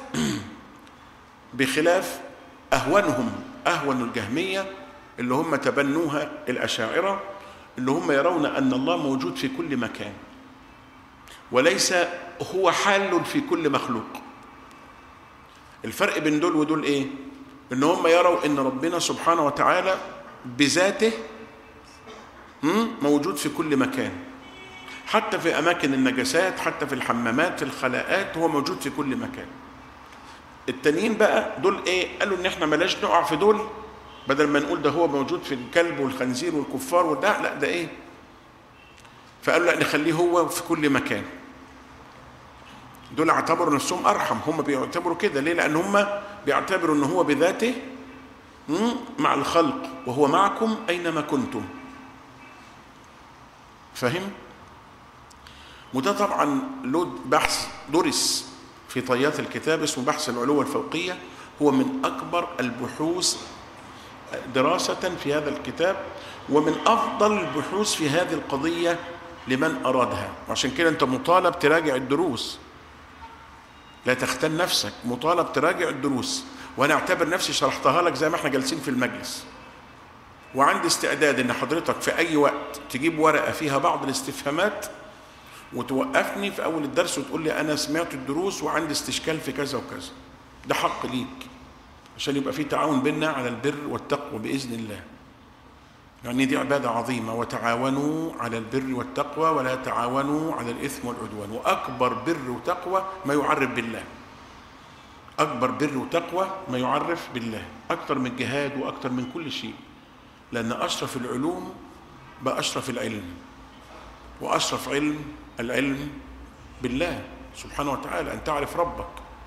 بخلاف اهونهم اهون الجهميه اللي هم تبنوها الاشاعره اللي هم يرون ان الله موجود في كل مكان وليس هو حال في كل مخلوق الفرق بين دول ودول ايه ان هم يروا ان ربنا سبحانه وتعالى بذاته موجود في كل مكان حتى في اماكن النجاسات حتى في الحمامات في الخلاءات هو موجود في كل مكان التانيين بقى دول ايه قالوا ان احنا ملاش نقع في دول بدل ما نقول ده هو موجود في الكلب والخنزير والكفار وده لا ده ايه فقالوا لا نخليه هو في كل مكان دول اعتبروا نفسهم ارحم هم بيعتبروا كده ليه لان هم بيعتبروا ان هو بذاته مع الخلق وهو معكم اينما كنتم فهم وده طبعا له بحث درس في طيات الكتاب اسمه بحث العلو الفوقية هو من أكبر البحوث دراسة في هذا الكتاب ومن أفضل البحوث في هذه القضية لمن أرادها عشان كده أنت مطالب تراجع الدروس لا تختن نفسك مطالب تراجع الدروس وأنا أعتبر نفسي شرحتها لك زي ما احنا جالسين في المجلس وعندي استعداد ان حضرتك في اي وقت تجيب ورقه فيها بعض الاستفهامات وتوقفني في اول الدرس وتقول لي انا سمعت الدروس وعندي استشكال في كذا وكذا ده حق ليك عشان يبقى في تعاون بيننا على البر والتقوى باذن الله يعني دي عباده عظيمه وتعاونوا على البر والتقوى ولا تعاونوا على الاثم والعدوان واكبر بر وتقوى ما يعرف بالله اكبر بر وتقوى ما يعرف بالله اكثر من الجهاد واكثر من كل شيء لان اشرف العلوم باشرف العلم واشرف علم العلم بالله سبحانه وتعالى ان تعرف ربك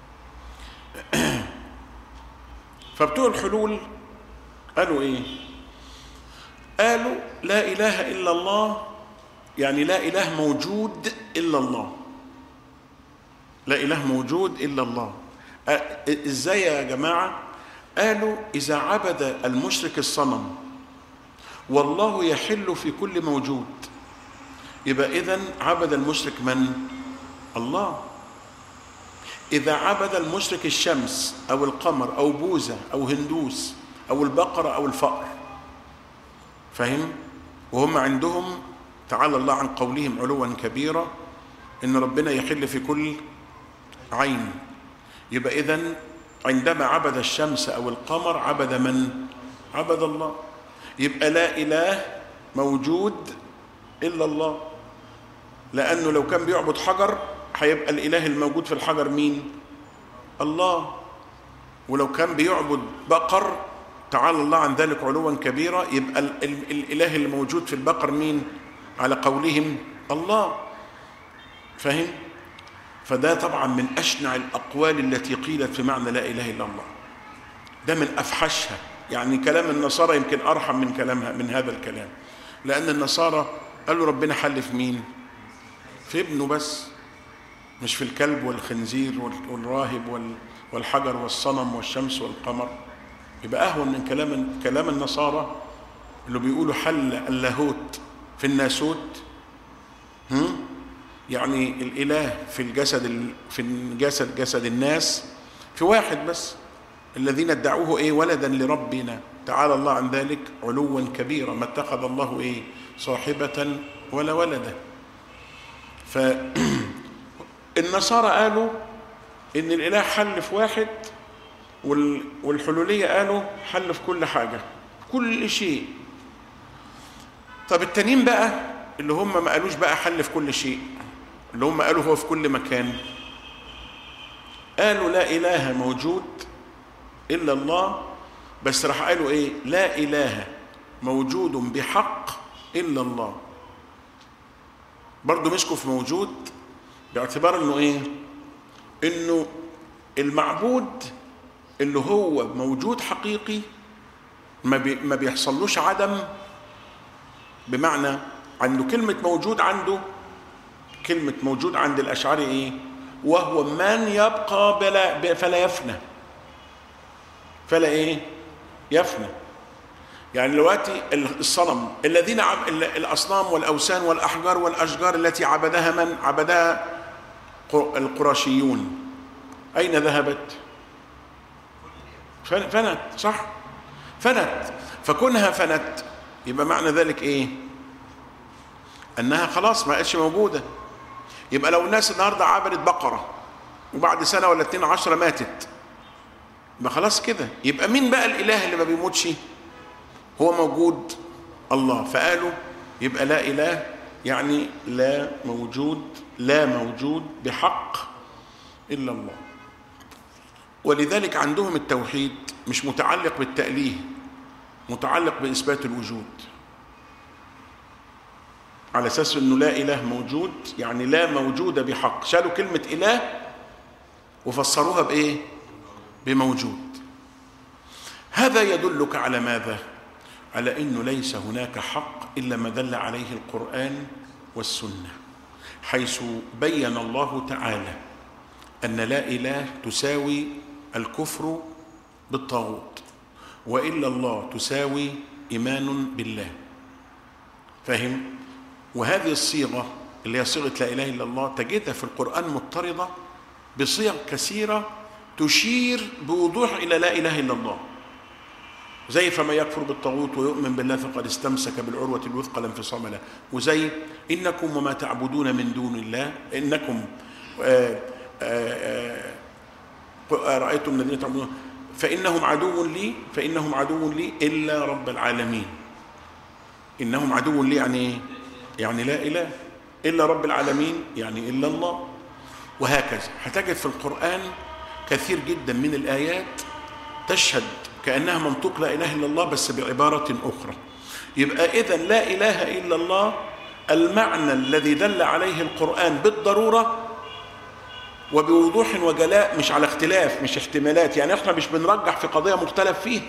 فبتوع الحلول قالوا ايه قالوا لا اله الا الله يعني لا اله موجود الا الله لا اله موجود الا الله ازاي يا جماعه قالوا اذا عبد المشرك الصنم والله يحل في كل موجود يبقى اذا عبد المشرك من الله اذا عبد المشرك الشمس او القمر او بوذا او هندوس او البقره او الفأر فهم وهم عندهم تعالى الله عن قولهم علوا كبيرا ان ربنا يحل في كل عين يبقى اذا عندما عبد الشمس او القمر عبد من عبد الله يبقى لا اله موجود الا الله لانه لو كان بيعبد حجر هيبقى الاله الموجود في الحجر مين الله ولو كان بيعبد بقر تعالى الله عن ذلك علوا كبيرا يبقى ال ال الاله الموجود في البقر مين على قولهم الله فهم فده طبعا من اشنع الاقوال التي قيلت في معنى لا اله الا الله ده من افحشها يعني كلام النصارى يمكن ارحم من كلامها من هذا الكلام لان النصارى قالوا ربنا حل في مين في ابنه بس مش في الكلب والخنزير والراهب والحجر والصنم والشمس والقمر يبقى اهون من كلام كلام النصارى اللي بيقولوا حل اللاهوت في الناسوت هم؟ يعني الاله في الجسد في الجسد جسد الناس في واحد بس الذين ادعوه ايه ولدا لربنا تعالى الله عن ذلك علوا كبيرا ما اتخذ الله ايه صاحبة ولا ولدا فالنصارى قالوا ان الاله حل في واحد والحلولية قالوا حل في كل حاجة كل شيء طب التانيين بقى اللي هم ما قالوش بقى حل في كل شيء اللي هم قالوا هو في كل مكان قالوا لا إله موجود إلا الله بس راح قالوا إيه لا إله موجود بحق إلا الله برضه مسكوا في موجود باعتبار انه ايه انه المعبود اللي هو موجود حقيقي ما, بي ما بيحصلوش عدم بمعنى عنده كلمة موجود عنده كلمة موجود عند الأشعري إيه؟ وهو من يبقى بلا فلا يفنى فلا إيه؟ يفنى يعني دلوقتي الصنم الذين عب... الأصنام والأوثان والأحجار والأشجار التي عبدها من؟ عبدها القرشيون أين ذهبت؟ فنت صح؟ فنت فكونها فنت يبقى معنى ذلك ايه؟ انها خلاص ما بقتش موجوده يبقى لو الناس النهارده عبدت بقره وبعد سنه ولا اتنين عشرة ماتت يبقى خلاص كده يبقى مين بقى الاله اللي ما بيموتش هو موجود الله فقالوا يبقى لا اله يعني لا موجود لا موجود بحق الا الله ولذلك عندهم التوحيد مش متعلق بالتأليه متعلق بإثبات الوجود على أساس أنه لا إله موجود يعني لا موجود بحق شالوا كلمة إله وفسروها بإيه بموجود هذا يدلك على ماذا على أنه ليس هناك حق إلا ما دل عليه القرآن والسنة حيث بين الله تعالى أن لا إله تساوي الكفر بالطاغوت وإلا الله تساوي إيمان بالله فهم؟ وهذه الصيغة اللي هي صيغة لا إله إلا الله تجدها في القرآن مضطردة بصيغ كثيرة تشير بوضوح إلى لا إله إلا الله زي فما يكفر بالطاغوت ويؤمن بالله فقد استمسك بالعروة الوثقى لا انفصام له وزي إنكم وما تعبدون من دون الله إنكم آآ آآ رأيتم الذين تعبدون فإنهم عدو لي فإنهم عدو لي إلا رب العالمين إنهم عدو لي يعني إيه؟ يعني لا إله إلا رب العالمين يعني إلا الله وهكذا هتجد في القرآن كثير جدا من الآيات تشهد كأنها منطوق لا إله إلا الله بس بعبارة أخرى يبقى إذا لا إله إلا الله المعنى الذي دل عليه القرآن بالضرورة وبوضوح وجلاء مش على اختلاف مش احتمالات يعني احنا مش بنرجح في قضية مختلف فيها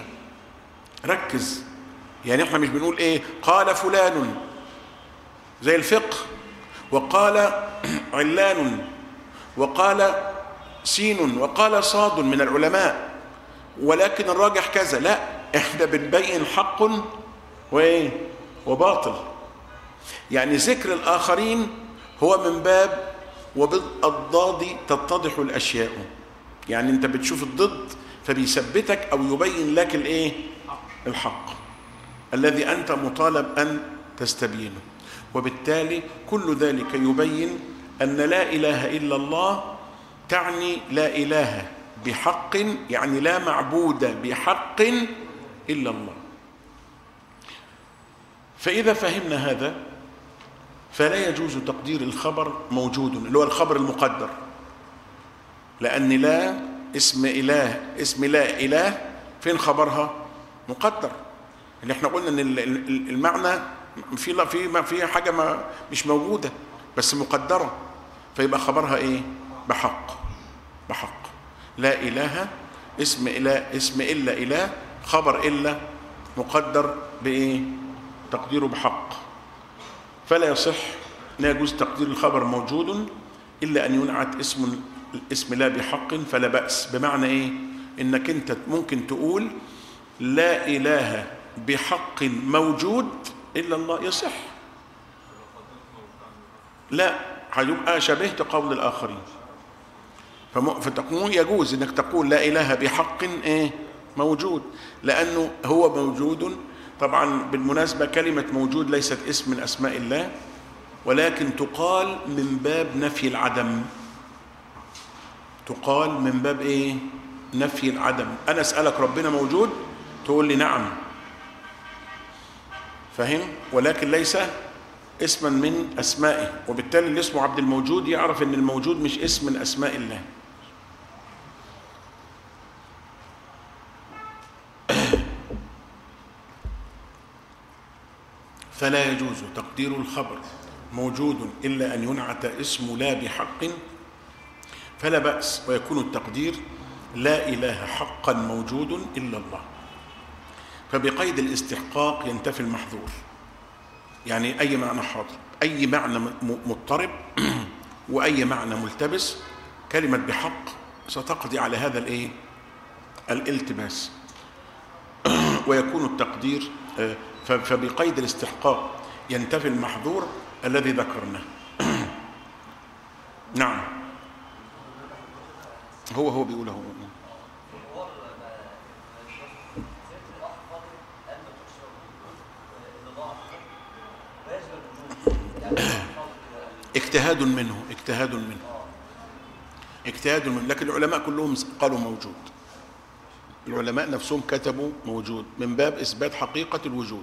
ركز يعني احنا مش بنقول ايه قال فلان زي الفقه وقال علان وقال سين وقال صاد من العلماء ولكن الراجح كذا لا احنا بنبين حق وايه وباطل يعني ذكر الاخرين هو من باب وبالضاد تتضح الاشياء يعني انت بتشوف الضد فبيثبتك او يبين لك الايه الحق الذي انت مطالب ان تستبينه وبالتالي كل ذلك يبين ان لا اله الا الله تعني لا اله بحق يعني لا معبود بحق الا الله فاذا فهمنا هذا فلا يجوز تقدير الخبر موجود اللي هو الخبر المقدر لأن لا اسم إله اسم لا إله فين خبرها مقدر اللي احنا قلنا ان المعنى في لا في ما في حاجه ما مش موجوده بس مقدره فيبقى خبرها ايه بحق بحق لا اله اسم اله اسم الا اله خبر الا مقدر بايه تقديره بحق فلا يصح لا يجوز تقدير الخبر موجود الا ان ينعت اسم الاسم لا بحق فلا باس بمعنى ايه انك انت ممكن تقول لا اله بحق موجود الا الله يصح لا هيبقى شبهت قول الاخرين فتقول يجوز انك تقول لا اله بحق ايه موجود لانه هو موجود طبعا بالمناسبه كلمه موجود ليست اسم من اسماء الله ولكن تقال من باب نفي العدم تقال من باب ايه نفي العدم انا اسالك ربنا موجود تقول لي نعم فهم ولكن ليس اسما من اسمائه وبالتالي اللي اسمه عبد الموجود يعرف ان الموجود مش اسم من اسماء الله فلا يجوز تقدير الخبر موجود الا ان ينعت اسم لا بحق فلا باس ويكون التقدير لا اله حقا موجود الا الله فبقيد الاستحقاق ينتفي المحظور يعني اي معنى حاضر اي معنى مضطرب واي معنى ملتبس كلمه بحق ستقضي على هذا الايه الالتباس ويكون التقدير فبقيد الاستحقاق ينتفي المحظور الذي ذكرناه نعم هو هو بيقول هو اجتهاد منه اجتهاد منه اجتهاد منه لكن العلماء كلهم قالوا موجود العلماء نفسهم كتبوا موجود من باب اثبات حقيقه الوجود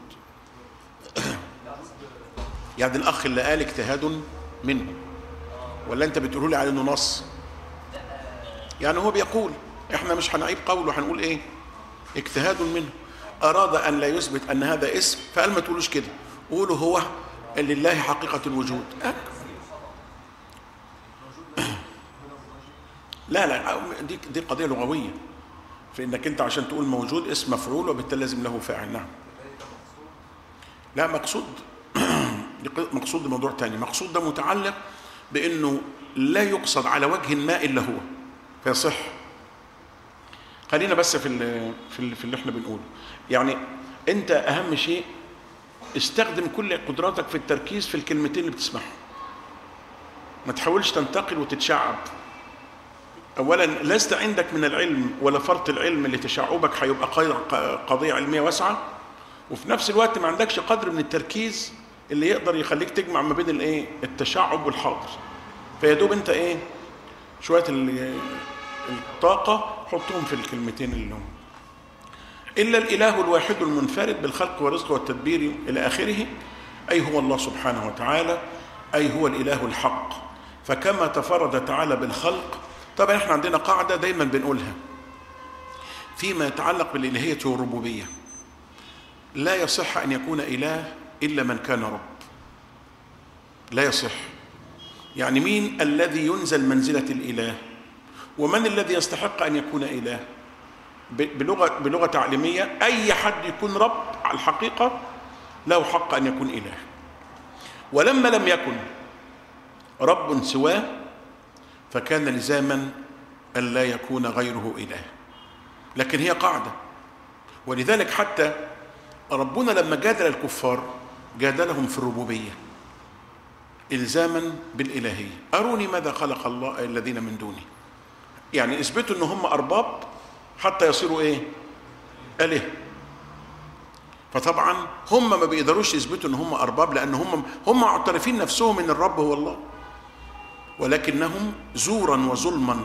يعني الاخ اللي قال اجتهاد منه ولا انت بتقولوا لي على انه نص يعني هو بيقول احنا مش هنعيب قوله هنقول ايه اجتهاد منه اراد ان لا يثبت ان هذا اسم فقال ما تقولوش كده قولوا هو لله حقيقه الوجود أه؟ لا لا دي دي قضيه لغويه في انك انت عشان تقول موجود اسم مفعول وبالتالي لازم له فاعل نعم لا مقصود مقصود موضوع تاني مقصود ده متعلق بانه لا يقصد على وجه ما الا هو فيصح خلينا بس في ال في ال في اللي احنا بنقوله يعني انت اهم شيء استخدم كل قدراتك في التركيز في الكلمتين اللي بتسمعهم ما تحاولش تنتقل وتتشعب اولا لست عندك من العلم ولا فرط العلم اللي تشعبك هيبقى قضيه علميه واسعه وفي نفس الوقت ما عندكش قدر من التركيز اللي يقدر يخليك تجمع ما بين الايه التشعب والحاضر فيا دوب انت ايه شويه الطاقه حطهم في الكلمتين اللي هم الا الاله الواحد المنفرد بالخلق والرزق والتدبير الى اخره اي هو الله سبحانه وتعالى اي هو الاله الحق فكما تفرد تعالى بالخلق طبعا احنا عندنا قاعده دايما بنقولها فيما يتعلق بالالهيه والربوبيه لا يصح ان يكون اله الا من كان رب لا يصح يعني مين الذي ينزل منزله الاله ومن الذي يستحق ان يكون اله بلغه بلغه تعليميه اي حد يكون رب على الحقيقه له حق ان يكون اله ولما لم يكن رب سواه فكان لزاما ان لا يكون غيره اله لكن هي قاعده ولذلك حتى ربنا لما جادل الكفار جادلهم في الربوبيه الزاما بالالهيه اروني ماذا خلق الله الذين من دونه يعني اثبتوا ان هم ارباب حتى يصيروا ايه اله فطبعا هم ما بيقدروش يثبتوا ان هم ارباب لان هم هم معترفين نفسهم ان الرب هو الله ولكنهم زورا وظلما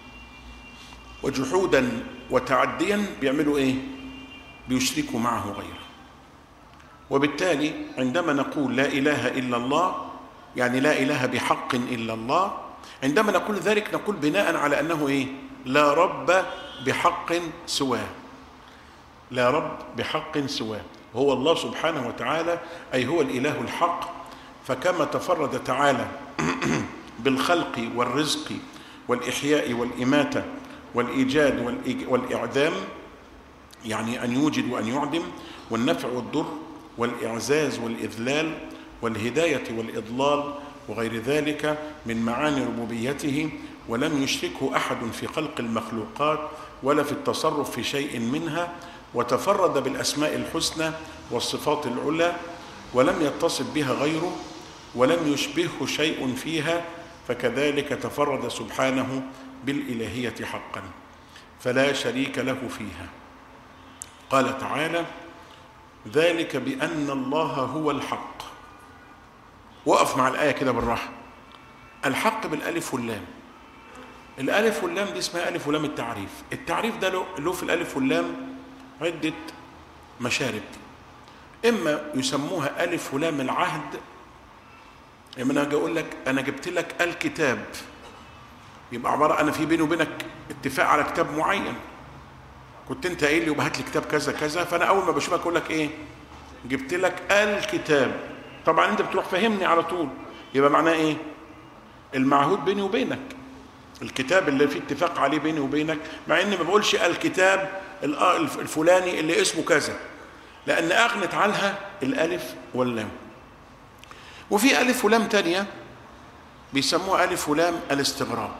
وجحودا وتعديا بيعملوا ايه بيشركوا معه غيره وبالتالي عندما نقول لا اله الا الله يعني لا اله بحق الا الله عندما نقول ذلك نقول بناء على انه ايه لا رب بحق سواه لا رب بحق سواه هو الله سبحانه وتعالى اي هو الاله الحق فكما تفرد تعالى بالخلق والرزق والاحياء والاماته والايجاد والاعدام يعني ان يوجد وان يعدم والنفع والضر والاعزاز والاذلال والهدايه والاضلال وغير ذلك من معاني ربوبيته ولم يشركه احد في خلق المخلوقات ولا في التصرف في شيء منها وتفرد بالاسماء الحسنى والصفات العلى ولم يتصف بها غيره ولم يشبهه شيء فيها فكذلك تفرد سبحانه بالالهيه حقا فلا شريك له فيها قال تعالى ذلك بان الله هو الحق وقف مع الايه كده بالراحه الحق بالالف واللام الالف واللام دي اسمها الف ولام التعريف التعريف ده له في الالف واللام عده مشارب اما يسموها الف ولام العهد لما انا اجي اقول لك انا جبت لك الكتاب يبقى عباره انا في بيني وبينك اتفاق على كتاب معين كنت انت قايل لي يبقى هات لي كتاب كذا كذا فانا اول ما بشوفك اقول لك ايه جبت لك الكتاب طبعا انت بتروح فهمني على طول يبقى معناه ايه المعهود بيني وبينك الكتاب اللي فيه اتفاق عليه بيني وبينك مع اني ما بقولش الكتاب الفلاني اللي اسمه كذا لان اغنت عنها الالف واللام وفي الف ولام تانية بيسموها الف ولام الاستغراق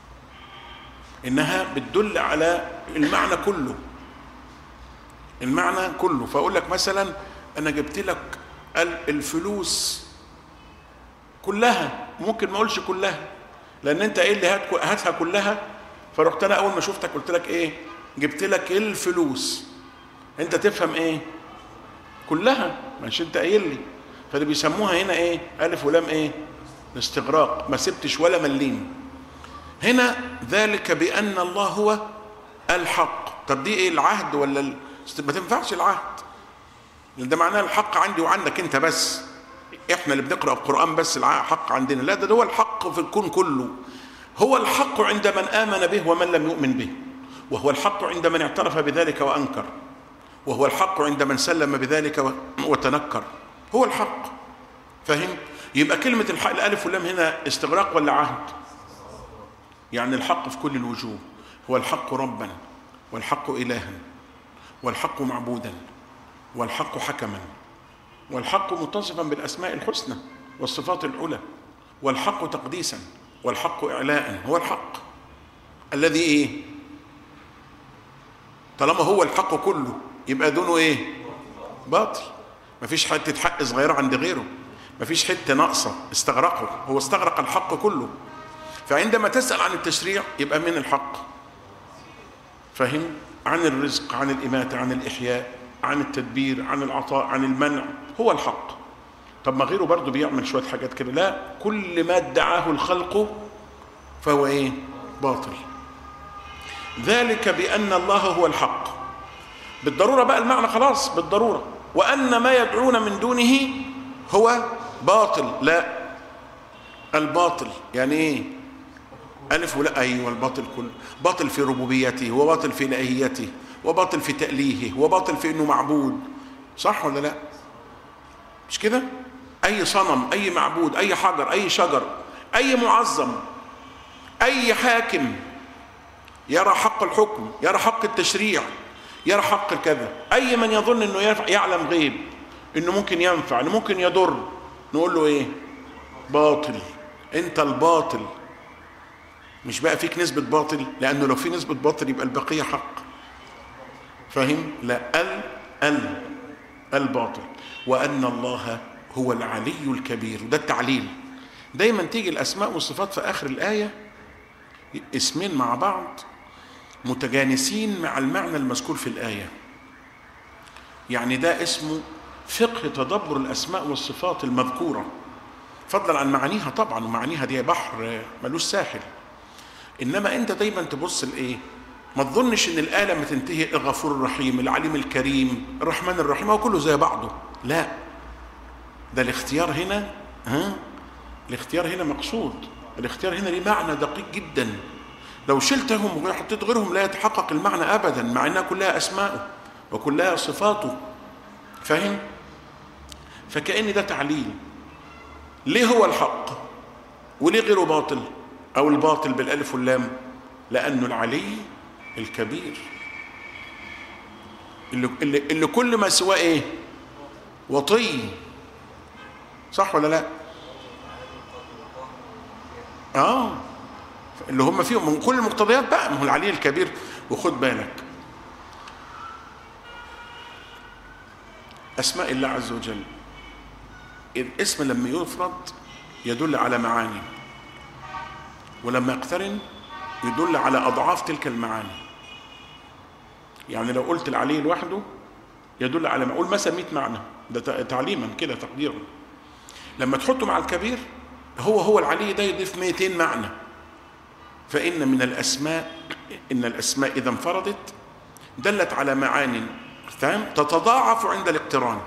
انها بتدل على المعنى كله المعنى كله فاقول لك مثلا انا جبت لك الفلوس كلها ممكن ما اقولش كلها لان انت قايل لي هات هاتها كلها فرحت انا اول ما شفتك قلت لك ايه جبت لك الفلوس انت تفهم ايه كلها مش انت قايل لي فده بيسموها هنا ايه الف ولام ايه الاستغراق ما سبتش ولا مليم هنا ذلك بان الله هو الحق طب دي ايه العهد ولا ال... ما تنفعش العهد ده معناه الحق عندي وعندك انت بس احنا اللي بنقرا القران بس الحق عندنا لا ده هو الحق في الكون كله هو الحق عند من امن به ومن لم يؤمن به وهو الحق عند من اعترف بذلك وانكر وهو الحق عند من سلم بذلك وتنكر هو الحق فهم يبقى كلمة الحق الألف واللام هنا استغراق ولا عهد يعني الحق في كل الوجوه هو الحق ربا والحق إلها والحق معبودا والحق حكما والحق متصفا بالأسماء الحسنى والصفات العلى والحق تقديسا والحق إعلاء هو الحق الذي إيه طالما هو الحق كله يبقى دونه إيه باطل مفيش حتة حق صغيرة عند غيره مفيش حتة ناقصة استغرقه هو استغرق الحق كله فعندما تسأل عن التشريع يبقى من الحق فهم عن الرزق عن الإماتة عن الإحياء عن التدبير عن العطاء عن المنع هو الحق طب ما غيره برضه بيعمل شوية حاجات كده لا كل ما ادعاه الخلق فهو ايه باطل ذلك بأن الله هو الحق بالضرورة بقى المعنى خلاص بالضرورة وأن ما يدعون من دونه هو باطل لا الباطل يعني ايه ألف ولا أيوة الباطل كله باطل في ربوبيته وباطل في إلهيته وباطل في تأليهه وباطل في إنه معبود صح ولا لا مش كده أي صنم أي معبود أي حجر أي شجر أي معظم أي حاكم يرى حق الحكم يرى حق التشريع يرى حق الكذا أي من يظن أنه يعلم غيب أنه ممكن ينفع أنه ممكن يضر نقول له إيه باطل أنت الباطل مش بقى فيك نسبة باطل لأنه لو في نسبة باطل يبقى البقية حق فاهم لا ال ال الباطل وأن الله هو العلي الكبير ده التعليل دايما تيجي الأسماء والصفات في آخر الآية اسمين مع بعض متجانسين مع المعنى المذكور في الآية يعني ده اسمه فقه تدبر الأسماء والصفات المذكورة فضلا عن معانيها طبعا ومعانيها دي بحر ملوش ساحل انما انت دايما تبص لايه ما تظنش ان الايه لما تنتهي الغفور الرحيم العليم الكريم الرحمن الرحيم هو كله زي بعضه لا ده الاختيار هنا ها الاختيار هنا مقصود الاختيار هنا ليه معنى دقيق جدا لو شلتهم وحطيت غيرهم لا يتحقق المعنى ابدا مع انها كلها اسماءه وكلها صفاته فاهم فكأن ده تعليل ليه هو الحق وليه غيره باطل او الباطل بالالف واللام لانه العلي الكبير اللي, اللي, اللي كل ما سواه ايه وطي صح ولا لا اه اللي هم فيهم من كل المقتضيات بقى ما هو العلي الكبير وخد بالك اسماء الله عز وجل الاسم لما يفرد يدل على معاني ولما يقترن يدل على اضعاف تلك المعاني يعني لو قلت العلي لوحده يدل على ما اقول مثلا 100 معنى ده تعليما كده تقديرا لما تحطه مع الكبير هو هو العلي ده يضيف 200 معنى فان من الاسماء ان الاسماء اذا انفردت دلت على معان فاهم تتضاعف عند الاقتران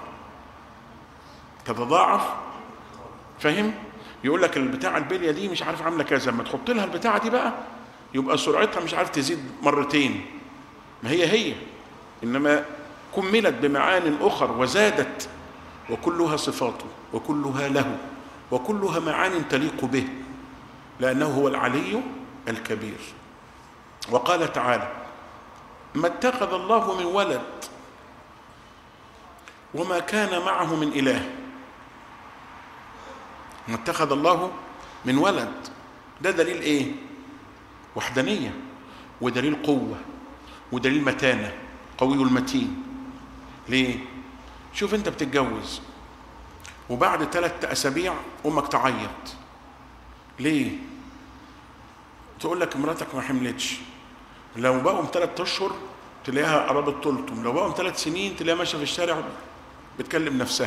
تتضاعف فاهم يقول لك البتاعه البليه دي مش عارف عامله كذا لما تحط لها البتاعه دي بقى يبقى سرعتها مش عارف تزيد مرتين ما هي هي انما كملت بمعان اخر وزادت وكلها صفاته وكلها له وكلها معان تليق به لانه هو العلي الكبير وقال تعالى ما اتخذ الله من ولد وما كان معه من اله ما اتخذ الله من ولد ده دليل ايه وحدانيه ودليل قوه ودليل متانه قوي المتين ليه شوف انت بتتجوز وبعد ثلاث اسابيع امك تعيط ليه تقول لك مراتك ما حملتش لو بقوا ثلاث اشهر تلاقيها قربت تلطم لو بقوا ثلاث سنين تلاقيها ماشيه في الشارع بتكلم نفسها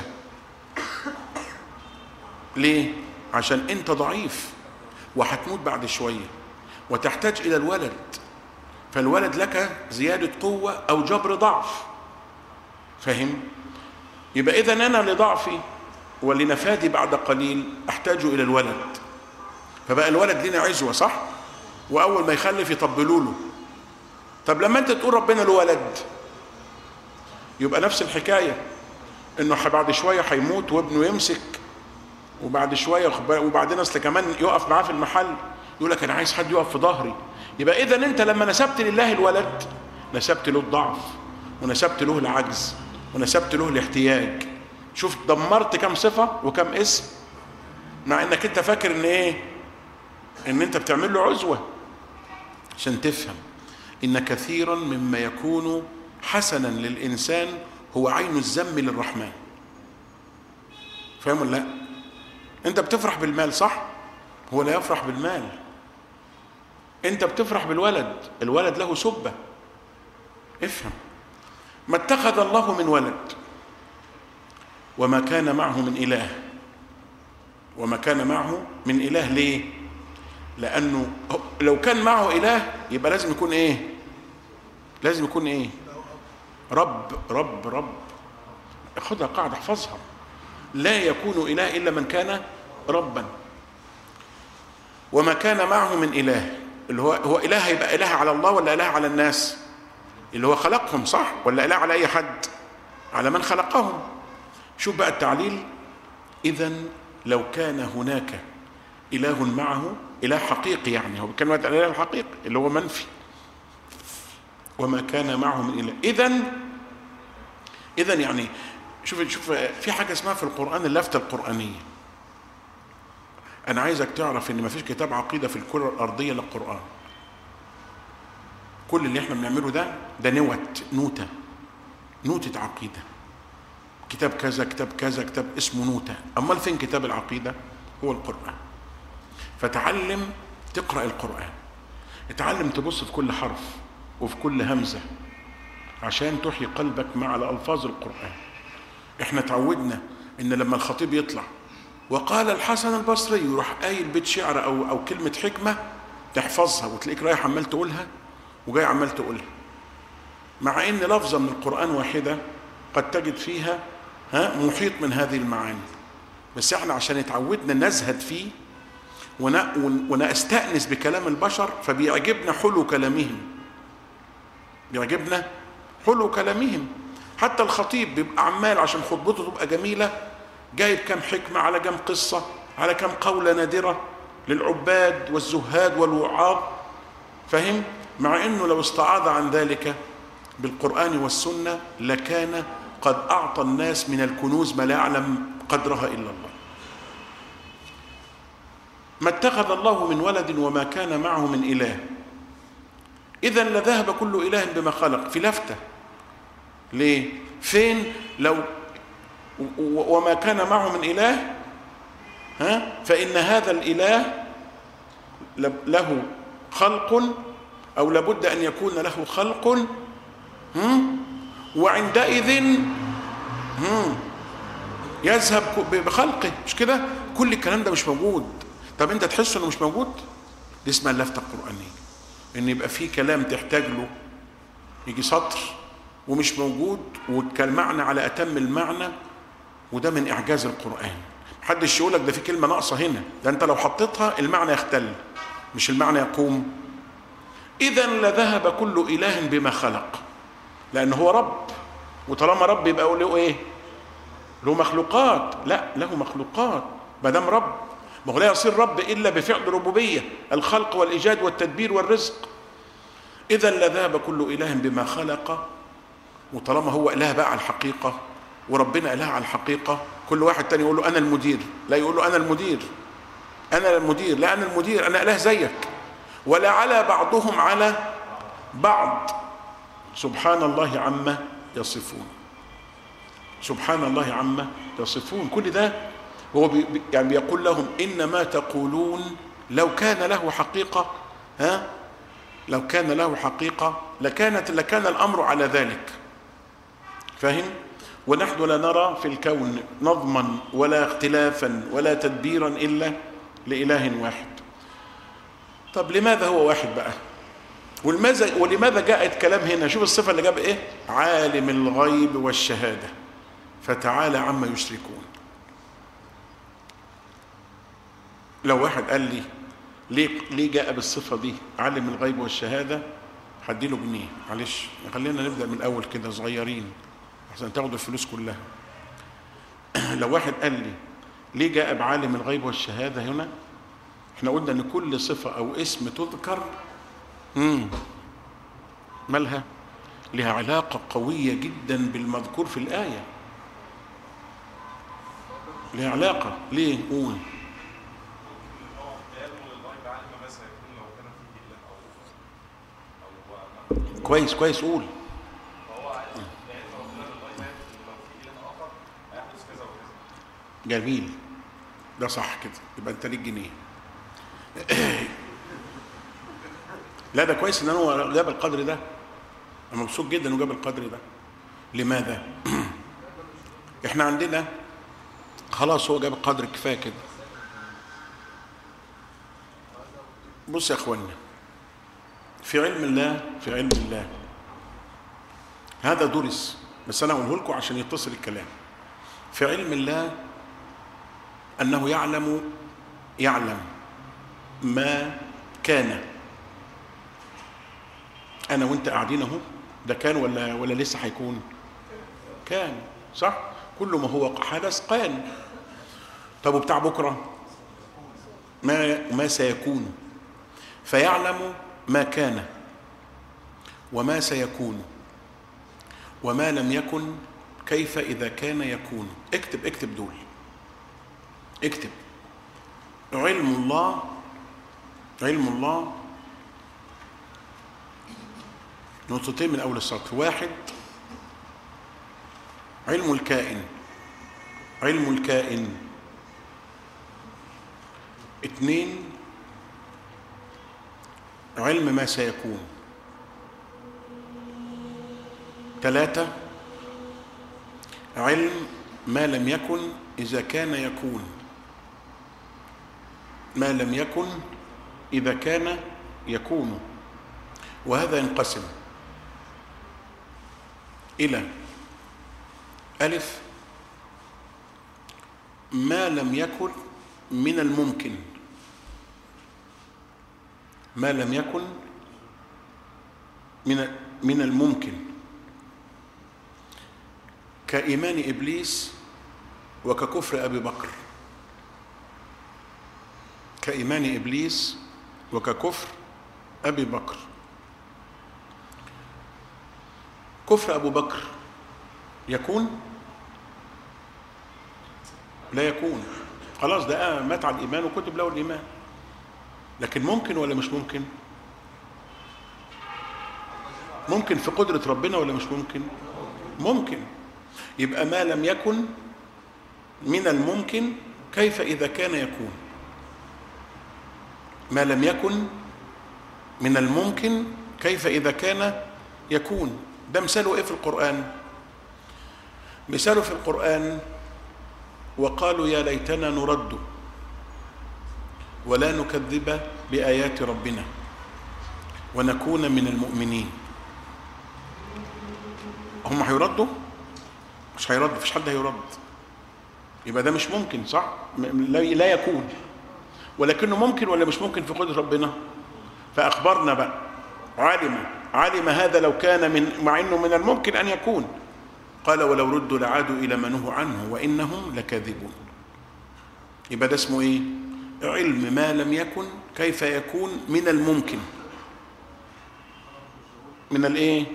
ليه عشان انت ضعيف وهتموت بعد شويه وتحتاج الى الولد فالولد لك زياده قوه او جبر ضعف فاهم يبقى اذا انا لضعفي ولنفادي بعد قليل احتاج الى الولد فبقى الولد لنا عزوه صح واول ما يخلف يطبلوا له طب لما انت تقول ربنا له ولد يبقى نفس الحكايه انه بعد شويه هيموت وابنه يمسك وبعد شويه وبعدين اصل كمان يقف معاه في المحل يقول لك انا عايز حد يقف في ظهري يبقى اذا انت لما نسبت لله الولد نسبت له الضعف ونسبت له العجز ونسبت له الاحتياج شوف دمرت كم صفه وكم اسم مع انك انت فاكر ان ايه ان انت بتعمل له عزوه عشان تفهم ان كثيرا مما يكون حسنا للانسان هو عين الذم للرحمن فاهم ولا لا انت بتفرح بالمال صح هو لا يفرح بالمال انت بتفرح بالولد الولد له سبه افهم ما اتخذ الله من ولد وما كان معه من اله وما كان معه من اله ليه لانه لو كان معه اله يبقى لازم يكون ايه لازم يكون ايه رب رب رب خدها قاعده احفظها لا يكون اله الا من كان ربا وما كان معه من اله اللي هو هو اله هيبقى اله على الله ولا اله على الناس اللي هو خلقهم صح ولا اله على اي حد على من خلقهم شوف بقى التعليل اذا لو كان هناك اله معه اله حقيقي يعني هو بيتكلم عن الاله الحقيقي اللي هو منفي وما كان معه من اله اذا اذا يعني شوف شوف في حاجه اسمها في القران اللفته القرانيه انا عايزك تعرف ان ما فيش كتاب عقيده في الكره الارضيه الا القران كل اللي احنا بنعمله ده ده نوت نوته نوتة عقيده كتاب كذا كتاب كذا كتاب اسمه نوتة امال فين كتاب العقيده هو القران فتعلم تقرا القران اتعلم تبص في كل حرف وفي كل همزه عشان تحيي قلبك مع الالفاظ القران احنا تعودنا ان لما الخطيب يطلع وقال الحسن البصري يروح قايل بيت شعر او او كلمه حكمه تحفظها وتلاقيك رايح عمال تقولها وجاي عمال تقولها مع ان لفظه من القران واحده قد تجد فيها ها محيط من هذه المعاني بس احنا عشان اتعودنا نزهد فيه ونستأنس بكلام البشر فبيعجبنا حلو كلامهم بيعجبنا حلو كلامهم حتى الخطيب بيبقى عمال عشان خطبته تبقى جميلة جايب كم حكمة على كم قصة على كم قولة نادرة للعباد والزهاد والوعاظ فهم مع انه لو استعاض عن ذلك بالقرآن والسنة لكان قد أعطى الناس من الكنوز ما لا يعلم قدرها إلا الله ما اتخذ الله من ولد وما كان معه من إله إذا لذهب كل إله بما خلق في لفتة ليه؟ فين لو وما كان معه من إله ها فإن هذا الإله له خلق أو لابد أن يكون له خلق وعندئذ يذهب بخلقه مش كده كل الكلام ده مش موجود طب انت تحس انه مش موجود دي اسمها اللفته القرانيه ان يبقى في كلام تحتاج له يجي سطر ومش موجود والمعنى على اتم المعنى وده من اعجاز القران محدش يقول لك ده في كلمه ناقصه هنا ده انت لو حطيتها المعنى يختل مش المعنى يقوم اذا لذهب كل اله بما خلق لان هو رب وطالما رب يبقى له ايه له مخلوقات لا له مخلوقات ما دام رب ما هو لا يصير رب الا بفعل ربوبيه الخلق والايجاد والتدبير والرزق اذا لذهب كل اله بما خلق وطالما هو اله بقى على الحقيقه وربنا اله على الحقيقه كل واحد تاني يقول له انا المدير لا يقول له انا المدير انا المدير لا انا المدير انا اله زيك ولا على بعضهم على بعض سبحان الله عما يصفون سبحان الله عما يصفون كل ده هو بي يعني بيقول لهم انما تقولون لو كان له حقيقه ها لو كان له حقيقه لكانت لكان الامر على ذلك فاهم ونحن لا نرى في الكون نظما ولا اختلافا ولا تدبيرا الا لاله واحد طب لماذا هو واحد بقى ولماذا ولماذا جاء الكلام هنا شوف الصفه اللي جاب ايه عالم الغيب والشهاده فتعالى عما يشركون لو واحد قال لي ليه ليه جاء بالصفه دي عالم الغيب والشهاده هديله جنيه معلش خلينا نبدا من الاول كده صغيرين عشان تاخدوا الفلوس كلها لو واحد قال لي ليه جاء بعالم الغيب والشهاده هنا احنا قلنا ان كل صفه او اسم تذكر مم. مالها لها علاقه قويه جدا بالمذكور في الايه لها علاقه ليه قول كويس كويس قول جميل ده صح كده يبقى انت ليك جنيه لا ده كويس ان هو جاب القدر ده انا مبسوط جدا انه جاب القدر ده لماذا احنا عندنا خلاص هو جاب القدر كفايه كده بص يا اخوانا في علم الله في علم الله هذا درس بس انا اقوله لكم عشان يتصل الكلام في علم الله انه يعلم يعلم ما كان انا وانت قاعدين اهو ده كان ولا ولا لسه هيكون كان صح كل ما هو حدث كان طب وبتاع بكره ما ما سيكون فيعلم ما كان وما سيكون وما لم يكن كيف اذا كان يكون اكتب اكتب دول اكتب علم الله علم الله نقطتين من اول السطر واحد علم الكائن علم الكائن اثنين علم ما سيكون ثلاثة علم ما لم يكن إذا كان يكون ما لم يكن إذا كان يكون وهذا ينقسم إلى ألف ما لم يكن من الممكن ما لم يكن من من الممكن كإيمان إبليس وككفر أبي بكر كإيمان إبليس وككفر أبي بكر كفر أبو بكر يكون لا يكون خلاص ده مات على الإيمان وكتب له الإيمان لكن ممكن ولا مش ممكن ممكن في قدرة ربنا ولا مش ممكن ممكن يبقى ما لم يكن من الممكن كيف إذا كان يكون ما لم يكن من الممكن كيف إذا كان يكون ده مثاله إيه في القرآن مثاله في القرآن وقالوا يا ليتنا نرد ولا نكذب بآيات ربنا ونكون من المؤمنين هم هيردوا مش هيرد مفيش حد هيرد يبقى ده مش ممكن صح لا يكون ولكنه ممكن ولا مش ممكن في قدرة ربنا فأخبرنا بقى علم علم هذا لو كان من مع انه من الممكن ان يكون قال ولو ردوا لعادوا الى ما نهوا عنه وانهم لكاذبون يبقى ده اسمه ايه علم ما لم يكن كيف يكون من الممكن من الايه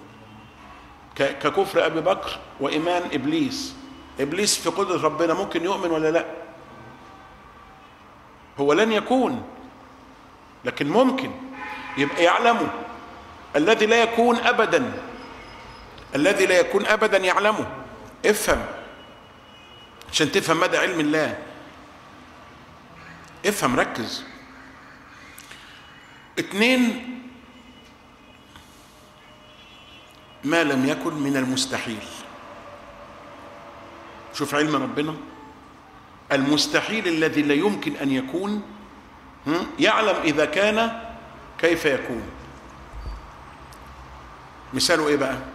ككفر ابي بكر وايمان ابليس ابليس في قدره ربنا ممكن يؤمن ولا لا هو لن يكون لكن ممكن يبقى يعلمه الذي لا يكون ابدا الذي لا يكون ابدا يعلمه افهم عشان تفهم مدى علم الله افهم ركز اتنين ما لم يكن من المستحيل شوف علم ربنا المستحيل الذي لا يمكن ان يكون يعلم اذا كان كيف يكون مثاله ايه بقى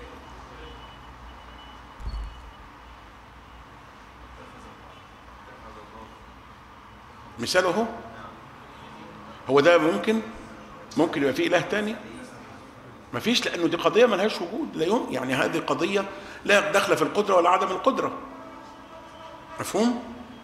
مثاله هو هو ده ممكن ممكن يبقى فيه اله تاني ما فيش لانه دي قضيه ملهاش وجود لا يوم يعني هذه قضيه لا دخل في القدره ولا عدم القدره مفهوم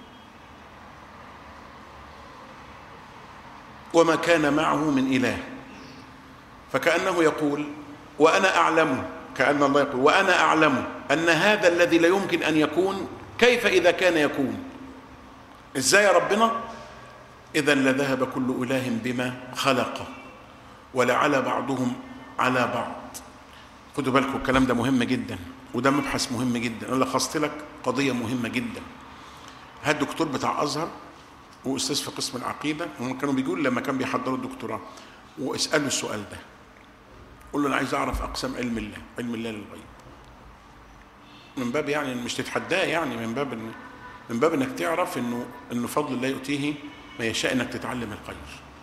وما كان معه من اله فكانه يقول وانا اعلم كان الله يقول وانا اعلم ان هذا الذي لا يمكن ان يكون كيف اذا كان يكون ازاي يا ربنا اذا لذهب كل اله بما خلق ولعلى بعضهم على بعض خدوا بالكم الكلام ده مهم جدا وده مبحث مهم جدا انا لخصت لك قضيه مهمه جدا هات دكتور بتاع ازهر واستاذ في قسم العقيده هم كانوا بيقولوا لما كان بيحضروا الدكتوراه واسالوا السؤال ده قول له انا عايز اعرف اقسام علم الله علم الله للغيب من باب يعني مش تتحداه يعني من باب إن من باب انك تعرف انه انه فضل الله يؤتيه ما يشاء انك تتعلم الخير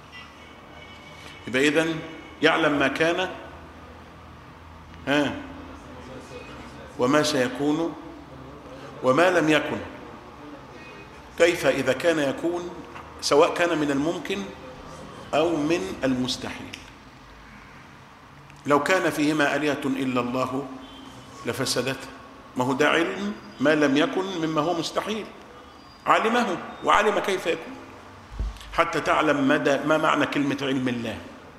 يبقى اذا يعلم ما كان ها وما سيكون وما لم يكن كيف اذا كان يكون سواء كان من الممكن او من المستحيل لو كان فيهما الهه الا الله لفسدتا ما هو ده علم ما لم يكن مما هو مستحيل علمه وعلم كيف يكون حتى تعلم مدى ما معنى كلمة علم الله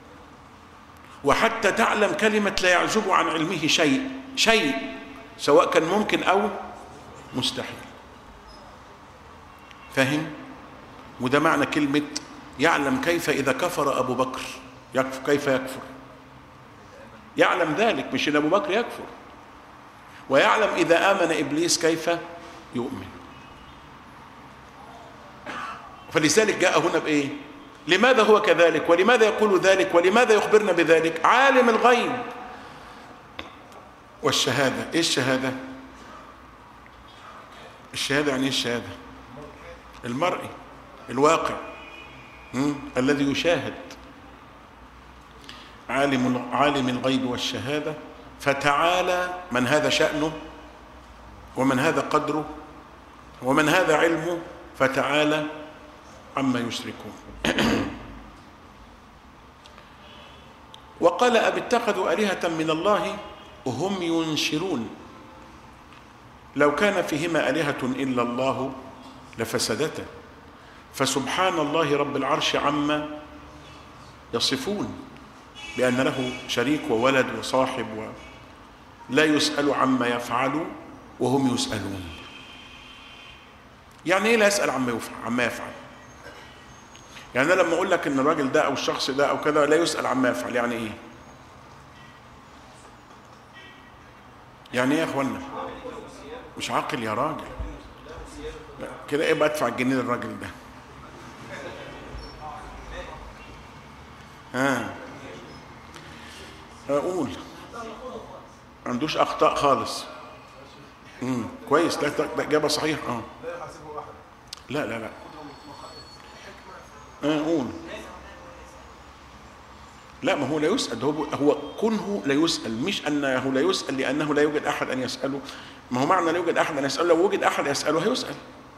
وحتى تعلم كلمة لا يعزب عن علمه شيء شيء سواء كان ممكن أو مستحيل فاهم وده معنى كلمة يعلم كيف إذا كفر أبو بكر يكفر كيف يكفر يعلم ذلك مش إن أبو بكر يكفر ويعلم إذا آمن إبليس كيف يؤمن فلذلك جاء هنا بإيه لماذا هو كذلك ولماذا يقول ذلك ولماذا يخبرنا بذلك عالم الغيب والشهادة إيه الشهادة الشهادة يعني إيه الشهادة المرئي الواقع م? الذي يشاهد عالم عالم الغيب والشهاده فتعالى من هذا شأنه ومن هذا قدره ومن هذا علمه فتعالى عما يشركون وقال أب اتخذوا آلهة من الله هم ينشرون لو كان فيهما آلهة إلا الله لفسدتا فسبحان الله رب العرش عما يصفون بأن له شريك وولد وصاحب و... لا يسأل عما يفعل وهم يسألون يعني ايه لا يسأل عما يفعل عما يفعل يعني انا لما اقول لك ان الراجل ده او الشخص ده او كذا لا يسأل عما يفعل يعني ايه يعني ايه يا اخوانا مش عاقل يا راجل لا كده ايه بقى ادفع الجنيه للراجل ده ها اقول ما عندوش اخطاء خالص امم كويس ده ده اجابه صحيحه اه لا لا لا اه قول لا ما هو لا يسأل هو هو كنه لا يسأل مش أنه لا يسأل لأنه لا يوجد أحد أن يسأله ما هو معنى لا يوجد أحد أن يسأله لو وجد أحد يسأله هيسأل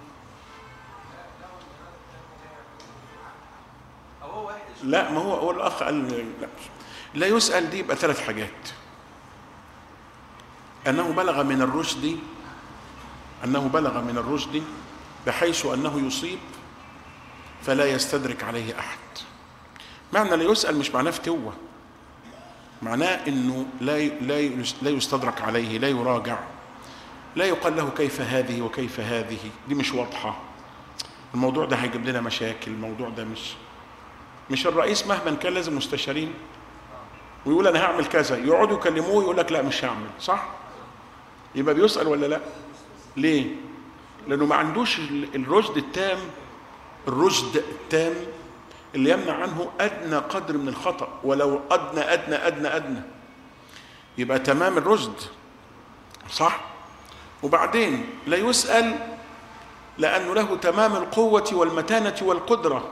لا ما هو هو الأخ قال لا لا يسأل دي يبقى ثلاث حاجات أنه بلغ من الرشد أنه بلغ من الرشد بحيث أنه يصيب فلا يستدرك عليه أحد معنى لا يسأل مش معناه فتوة معناه أنه لا لا لا يستدرك عليه لا يراجع لا يقال له كيف هذه وكيف هذه دي مش واضحة الموضوع ده هيجيب لنا مشاكل الموضوع ده مش مش الرئيس مهما كان لازم مستشارين ويقول انا هعمل كذا يقعدوا يكلموه يقول لك لا مش هعمل صح يبقى بيسال ولا لا ليه لانه ما عندوش الرشد التام الرشد التام اللي يمنع عنه ادنى قدر من الخطا ولو ادنى ادنى ادنى ادنى يبقى تمام الرشد صح وبعدين لا يسال لانه له تمام القوه والمتانه والقدره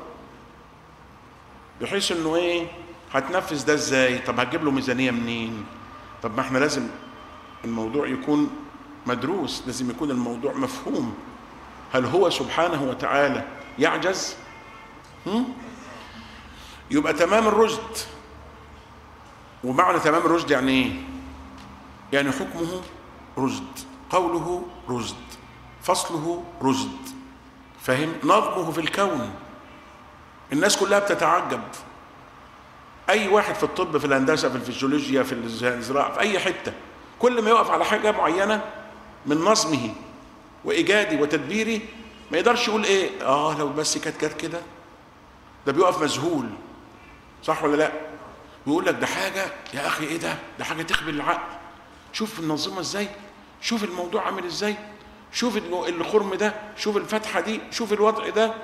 بحيث انه ايه هتنفذ ده ازاي طب هتجيب له ميزانيه منين طب ما احنا لازم الموضوع يكون مدروس لازم يكون الموضوع مفهوم هل هو سبحانه وتعالى يعجز هم؟ يبقى تمام الرشد ومعنى تمام الرشد يعني ايه يعني حكمه رشد قوله رشد فصله رشد فاهم نظمه في الكون الناس كلها بتتعجب اي واحد في الطب في الهندسه في الفسيولوجيا في الزراعه في اي حته كل ما يقف على حاجه معينه من نظمه وايجادي وتدبيري ما يقدرش يقول ايه اه لو بس كانت كانت كده ده بيقف مذهول صح ولا لا ويقول لك ده حاجه يا اخي ايه ده ده حاجه تخبل العقل شوف منظمه ازاي شوف الموضوع عامل ازاي شوف الخرم ده شوف الفتحه دي شوف الوضع ده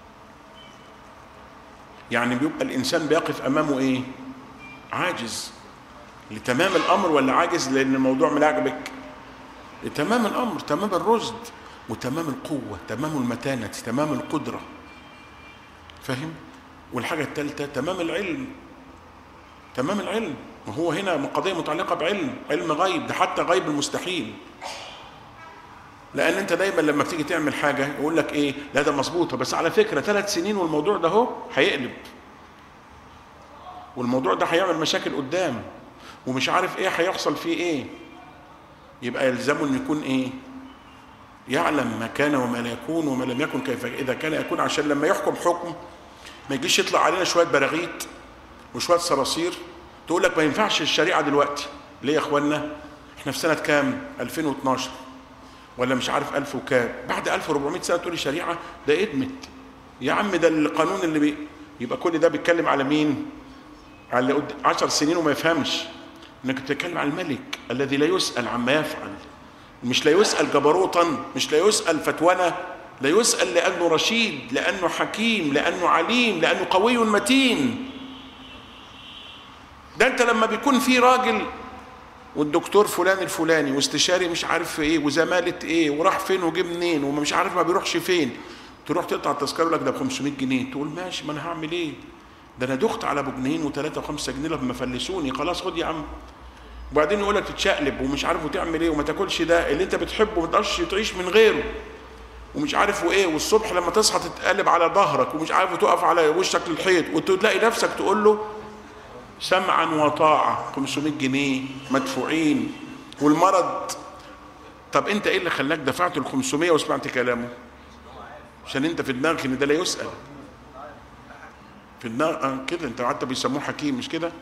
يعني بيبقى الانسان بيقف امامه ايه عاجز لتمام الامر ولا عاجز لان الموضوع ملعبك لتمام الامر تمام الرشد وتمام القوه تمام المتانه تمام القدره فاهم والحاجه الثالثه تمام العلم تمام العلم وهو هنا قضيه متعلقه بعلم علم غيب ده حتى غيب المستحيل لان انت دايما لما بتيجي تعمل حاجه يقول لك ايه لا ده مظبوطه بس على فكره ثلاث سنين والموضوع ده اهو هيقلب والموضوع ده هيعمل مشاكل قدام ومش عارف ايه هيحصل فيه ايه يبقى يلزمه ان يكون ايه يعلم ما كان وما لا يكون وما لم يكن كيف اذا كان يكون عشان لما يحكم حكم ما يجيش يطلع علينا شويه براغيث وشويه صراصير تقول لك ما ينفعش الشريعه دلوقتي ليه يا اخوانا احنا في سنه كام 2012 ولا مش عارف 1000 وكام بعد 1400 سنه تقول الشريعه ده ادمت يا عم ده القانون اللي بي... يبقى كل ده بيتكلم على مين على اللي قد 10 سنين وما يفهمش انك بتتكلم على الملك الذي لا يسال عما يفعل مش لا يسال جبروتا مش لا يسال فتونا لا يسال لانه رشيد لانه حكيم لانه عليم لانه قوي متين ده انت لما بيكون في راجل والدكتور فلان الفلاني واستشاري مش عارف في ايه وزماله ايه وراح فين وجه منين ومش عارف ما بيروحش فين تروح تقطع التذكره يقول لك ده ب 500 جنيه تقول ماشي ما انا هعمل ايه ده انا دخت على ابو جنيهين وثلاثه وخمسه جنيه لما فلسوني خلاص خد يا عم وبعدين يقول لك تتشقلب ومش عارف وتعمل ايه وما تاكلش ده اللي انت بتحبه ما تقدرش تعيش من غيره ومش عارف وايه والصبح لما تصحى تتقلب على ظهرك ومش عارف وتقف على وشك للحيط وتلاقي نفسك تقول له سمعا وطاعة 500 جنيه مدفوعين والمرض طب انت ايه اللي خلاك دفعت ال 500 وسمعت كلامه عشان انت في دماغك ان ده لا يسأل في دماغ آه كده انت حتى بيسموه حكيم مش كده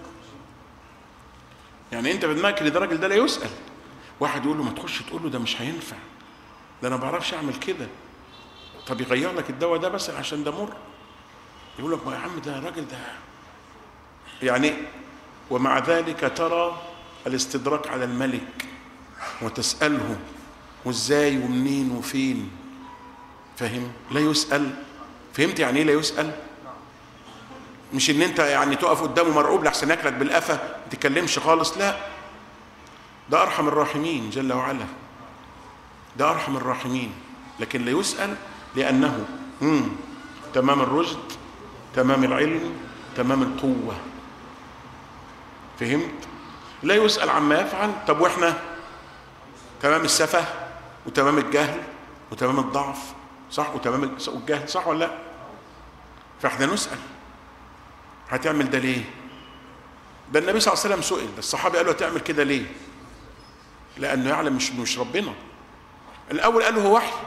يعني انت في دماغك ان ده راجل ده لا يسأل واحد يقول له ما تخش تقول له ده مش هينفع ده انا ما بعرفش اعمل كده طب يغير لك الدواء ده بس عشان ده مر يقول لك ما يا عم ده راجل ده يعني ومع ذلك ترى الاستدراك على الملك وتسأله وازاي ومنين وفين فاهم لا يسأل فهمت يعني ايه لا يسأل مش ان انت يعني تقف قدامه مرعوب لحسن ياكلك بالقفا ما تتكلمش خالص لا ده ارحم الراحمين جل وعلا ده ارحم الراحمين لكن لا يسأل لانه مم. تمام الرشد تمام العلم تمام القوه فهمت لا يسأل عما يفعل طب واحنا تمام السفه وتمام الجهل وتمام الضعف صح وتمام الجهل صح ولا لا فاحنا نسأل هتعمل ده ليه ده النبي صلى الله عليه وسلم سئل ده الصحابي قالوا هتعمل كده ليه لانه يعلم مش مش ربنا الاول قال له هو وحي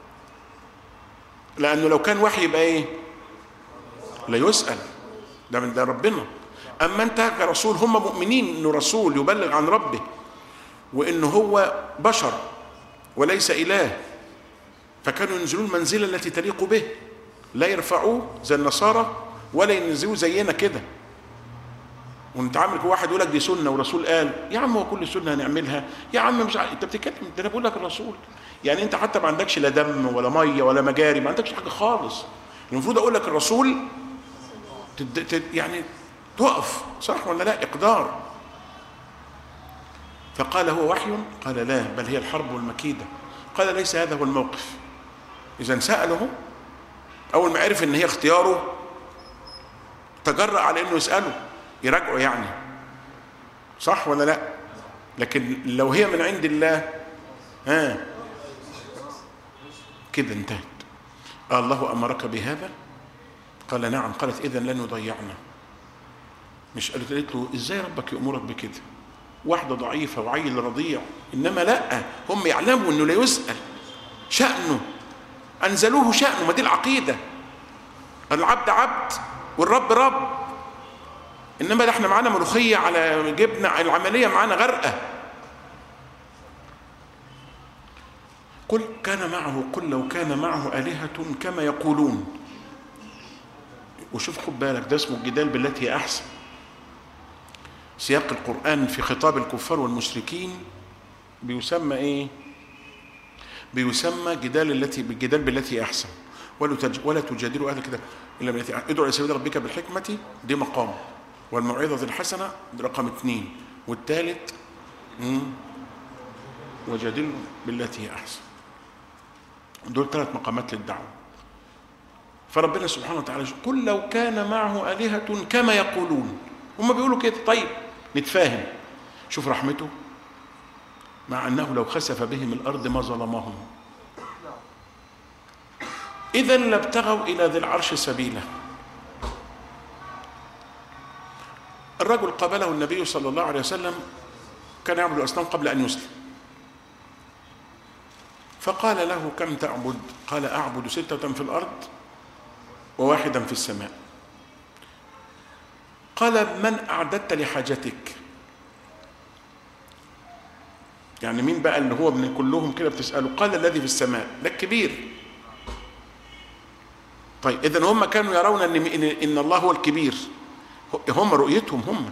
لانه لو كان وحي يبقى ايه لا يسأل ده من ده ربنا اما انت كرسول هم مؤمنين انه رسول يبلغ عن ربه وانه هو بشر وليس اله فكانوا ينزلون المنزله التي تليق به لا يرفعوه زي النصارى ولا ينزلوه زينا كده ونتعامل كل واحد يقول لك دي سنه ورسول قال يا عم هو كل سنه هنعملها يا عم مش ع... انت بتتكلم ده انا بقول لك الرسول يعني انت حتى ما عندكش لا دم ولا ميه ولا مجاري ما عندكش حاجه خالص المفروض اقول لك الرسول تد... تد... يعني تقف صح ولا لا اقدار فقال هو وحي قال لا بل هي الحرب والمكيده قال ليس هذا هو الموقف اذا ساله اول ما عرف ان هي اختياره تجرأ على انه يساله يراجعه يعني صح ولا لا لكن لو هي من عند الله ها كده انتهت الله امرك بهذا قال نعم قالت اذا لن يضيعنا مش قالت قالت له ازاي ربك يأمرك بكده واحدة ضعيفة وعيل رضيع إنما لا هم يعلموا إنه لا يسأل شأنه أنزلوه شأنه ما دي العقيدة العبد عبد والرب رب إنما ده احنا معانا ملوخية على جبنة العملية معانا غرقة قل كان معه قل لو كان معه آلهة كما يقولون وشوف خد بالك ده اسمه الجدال بالتي هي أحسن سياق القرآن في خطاب الكفار والمشركين بيسمى ايه بيسمى جدال التي بالجدال بالتي هي احسن ولا تج... ولا تجادلوا اهل الكتاب الا بالتي ادعو الى سبيل ربك بالحكمه دي مقام والموعظه الحسنه دي رقم اثنين والثالث وجادلوا بالتي هي احسن دول ثلاث مقامات للدعوه فربنا سبحانه وتعالى قل لو كان معه الهه كما يقولون هم بيقولوا كده طيب نتفاهم شوف رحمته مع انه لو خسف بهم الارض ما ظلمهم اذا لابتغوا الى ذي العرش سبيلا الرجل قابله النبي صلى الله عليه وسلم كان يعبد الاصنام قبل ان يسلم فقال له كم تعبد قال اعبد سته في الارض وواحدا في السماء قال من أعددت لحاجتك يعني مين بقى اللي هو من كلهم كده بتسأله قال الذي في السماء ده الكبير طيب إذا هم كانوا يرون أن إن الله هو الكبير هم رؤيتهم هم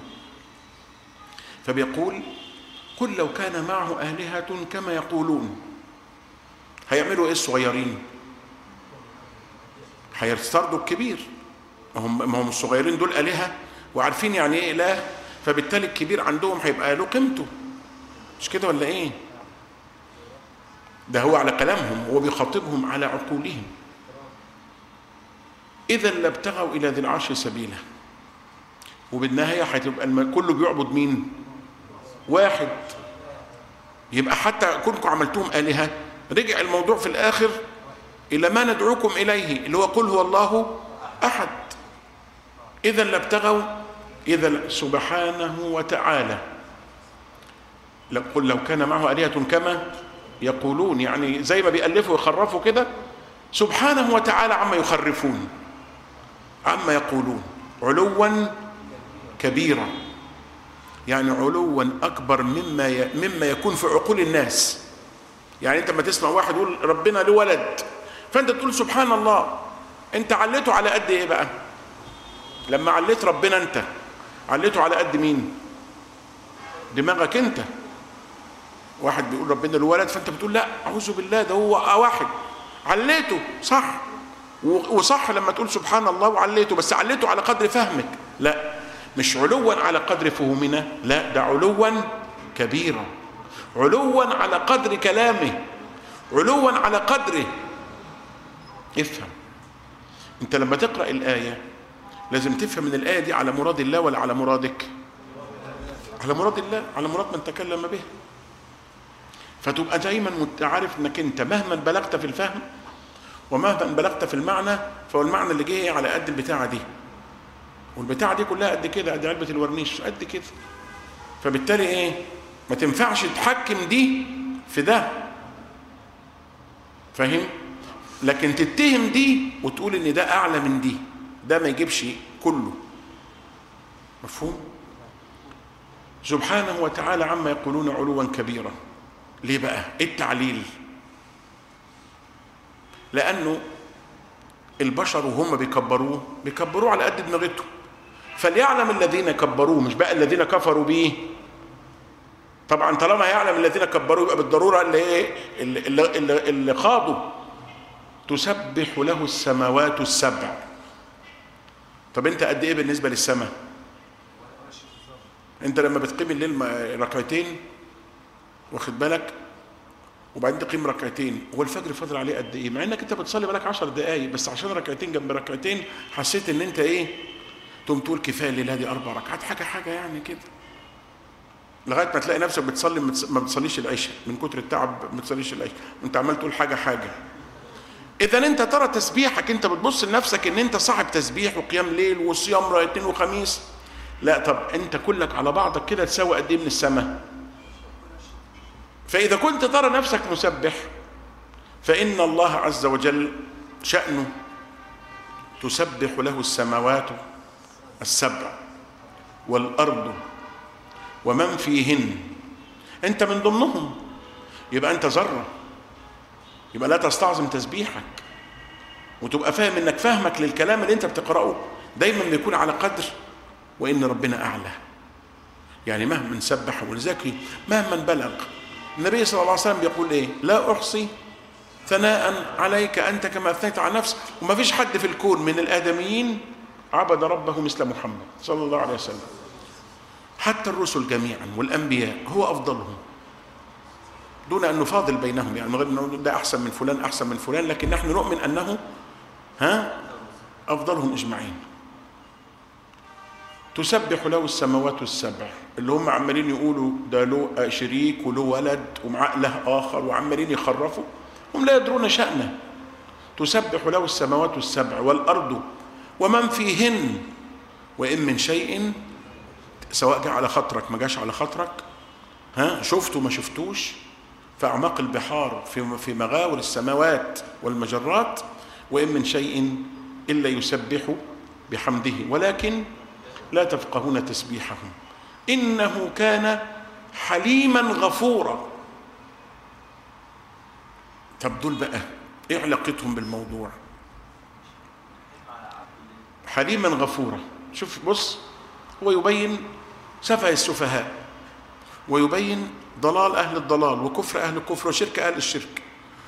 فبيقول قل لو كان معه آلهة كما يقولون هيعملوا إيه الصغيرين هيسترضوا الكبير هم هم الصغيرين دول آلهة وعارفين يعني ايه اله فبالتالي الكبير عندهم هيبقى له قيمته مش كده ولا ايه ده هو على كلامهم هو بيخاطبهم على عقولهم اذا لابتغوا الى ذي العرش سبيلا وبالنهايه هتبقى كله بيعبد مين واحد يبقى حتى كونكم عملتهم الهه رجع الموضوع في الاخر الى ما ندعوكم اليه اللي هو قل هو الله احد اذا لابتغوا اذا سبحانه وتعالى قل لو كان معه الهه كما يقولون يعني زي ما بيألفوا ويخرفوا كده سبحانه وتعالى عما يخرفون عما يقولون علوا كبيرا يعني علوا اكبر مما ي... مما يكون في عقول الناس يعني انت لما تسمع واحد يقول ربنا له ولد فانت تقول سبحان الله انت عليته على قد ايه بقى لما عليت ربنا انت عليته على قد مين دماغك انت واحد بيقول ربنا له ولد فانت بتقول لا اعوذ بالله ده هو واحد عليته صح وصح لما تقول سبحان الله وعليته بس عليته على قدر فهمك لا مش علوا على قدر فهمنا لا ده علوا كبيرا علوا على قدر كلامه علوا على قدره افهم انت لما تقرا الايه لازم تفهم من الايه دي على مراد الله ولا على مرادك على مراد الله على مراد من تكلم به فتبقى دايما عارف انك انت مهما بلغت في الفهم ومهما بلغت في المعنى فهو المعنى اللي جه على قد البتاعه دي والبتاعه دي كلها قد كده قد علبه الورنيش قد كده فبالتالي ايه ما تنفعش تحكم دي في ده فاهم لكن تتهم دي وتقول ان ده اعلى من دي ده ما يجيبش كله مفهوم سبحانه وتعالى عما يقولون علوا كبيرا ليه بقى ايه التعليل لانه البشر وهم بيكبروه بيكبروه على قد دماغتهم فليعلم الذين كبروه مش بقى الذين كفروا بيه طبعا طالما يعلم الذين كبروا يبقى بالضروره اللي ايه اللي, اللي, اللي خاضوا تسبح له السماوات السبع طب انت قد ايه بالنسبه للسماء انت لما بتقيم الليل ركعتين واخد بالك وبعدين تقيم ركعتين هو الفجر فاضل عليه قد ايه مع انك انت بتصلي بالك 10 دقائق بس عشان ركعتين جنب ركعتين حسيت ان انت ايه تقوم تقول كفايه الليله دي اربع ركعات حاجه حاجه يعني كده لغايه ما تلاقي نفسك بتصلي ما بتصليش العشاء من كتر التعب ما بتصليش العشاء وانت عمال تقول حاجه حاجه اذا انت ترى تسبيحك انت بتبص لنفسك ان انت صاحب تسبيح وقيام ليل وصيام اثنين وخميس لا طب انت كلك على بعضك كده تساوي قد ايه من السماء فاذا كنت ترى نفسك مسبح فان الله عز وجل شانه تسبح له السماوات السبع والارض ومن فيهن انت من ضمنهم يبقى انت ذره يبقى لا تستعظم تسبيحك وتبقى فاهم انك فهمك للكلام اللي انت بتقراه دايما بيكون على قدر وان ربنا اعلى يعني مهما سبح ولذلك مهما بلغ النبي صلى الله عليه وسلم بيقول ايه لا احصي ثناء عليك انت كما اثنيت على نفسك وما فيش حد في الكون من الادميين عبد ربه مثل محمد صلى الله عليه وسلم حتى الرسل جميعا والانبياء هو افضلهم دون ان نفاضل بينهم يعني من غير نقول ده احسن من فلان احسن من فلان لكن نحن نؤمن انه ها افضلهم اجمعين تسبح له السماوات السبع اللي هم عمالين يقولوا ده له شريك وله ولد ومعاه اله اخر وعمالين يخرفوا هم لا يدرون شأنه تسبح له السماوات السبع والارض ومن فيهن وان من شيء سواء جاء على خاطرك ما جاش على خاطرك ها شفته ما شفتوش في اعماق البحار في في مغاور السماوات والمجرات وان من شيء الا يسبح بحمده ولكن لا تفقهون تسبيحهم انه كان حليما غفورا طب دول بقى ايه علاقتهم بالموضوع حليما غفورا شوف بص هو يبين سفه السفهاء ويبين ضلال اهل الضلال وكفر اهل الكفر وشرك اهل الشرك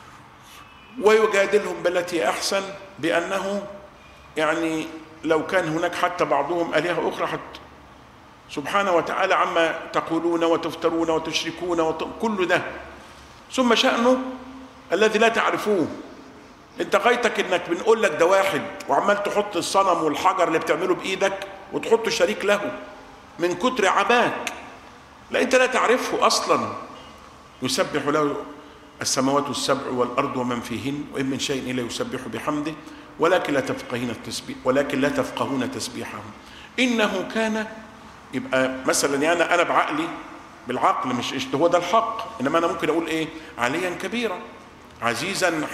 ويجادلهم بالتي احسن بانه يعني لو كان هناك حتى بعضهم الهه اخرى حتى سبحانه وتعالى عما تقولون وتفترون وتشركون وت... كل ده ثم شأنه الذي لا تعرفوه انت غايتك انك بنقول لك ده واحد وعمال تحط الصنم والحجر اللي بتعمله بايدك وتحطه شريك له من كتر عباك لا انت لا تعرفه اصلا يسبح له السماوات السبع والارض ومن فيهن وان من شيء الا يسبح بحمده ولكن لا تفقهون التسبيح ولكن لا تفقهون تسبيحهم انه كان يبقى مثلا يعني انا انا بعقلي بالعقل مش هو ده الحق انما انا ممكن اقول ايه عليا كبيرا عزيزا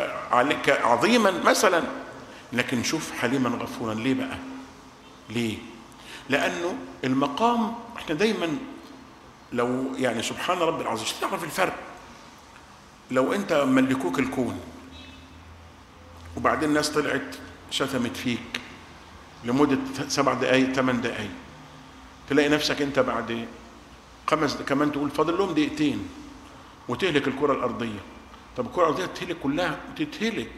عظيما مثلا لكن شوف حليما غفورا ليه بقى ليه لانه المقام احنا دايما لو يعني سبحان رب العظيم تعرف الفرق لو انت ملكوك الكون وبعدين الناس طلعت شتمت فيك لمدة سبع دقايق ثمان دقايق تلاقي نفسك انت بعد خمس كمان تقول فاضل لهم دقيقتين وتهلك الكرة الأرضية طب الكرة الأرضية تتهلك كلها تتهلك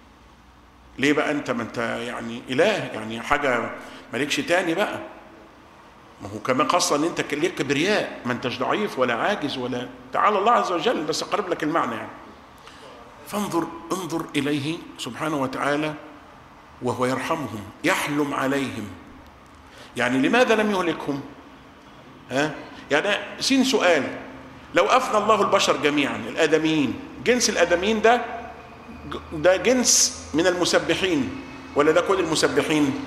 ليه بقى انت ما انت يعني إله يعني حاجة مالكش تاني بقى ما هو كمان خاصة ان انت ليك كبرياء ما انتش ضعيف ولا عاجز ولا تعالى الله عز وجل بس اقرب لك المعنى يعني فانظر انظر اليه سبحانه وتعالى وهو يرحمهم يحلم عليهم يعني لماذا لم يهلكهم ها يعني سين سؤال لو افنى الله البشر جميعا الادميين جنس الادميين ده ده جنس من المسبحين ولا ده كل المسبحين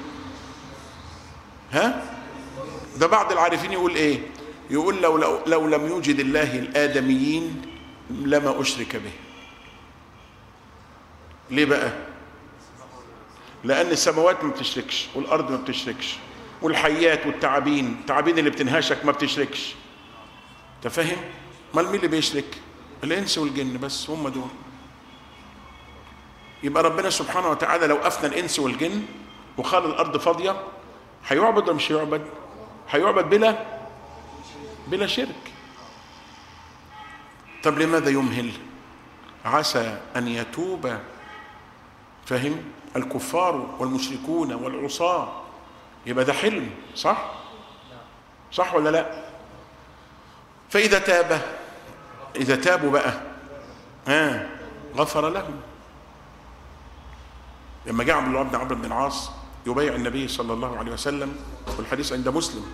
ها ده بعض العارفين يقول ايه يقول لو لو, لو لم يوجد الله الادميين لما اشرك به ليه بقى لان السماوات ما بتشركش والارض ما بتشركش والحيات والتعابين التعابين اللي بتنهشك ما بتشركش انت فاهم امال مين اللي بيشرك الانس والجن بس هم دول يبقى ربنا سبحانه وتعالى لو افنى الانس والجن وخلى الارض فاضيه هيعبد ولا مش هيعبد هيعبد بلا بلا شرك طب لماذا يمهل عسى ان يتوب فهم الكفار والمشركون والعصاه يبقى ده حلم صح صح ولا لا فاذا تاب اذا تابوا بقى ها غفر لهم لما جاء عبد الله بن عمرو بن العاص يبايع النبي صلى الله عليه وسلم والحديث عند مسلم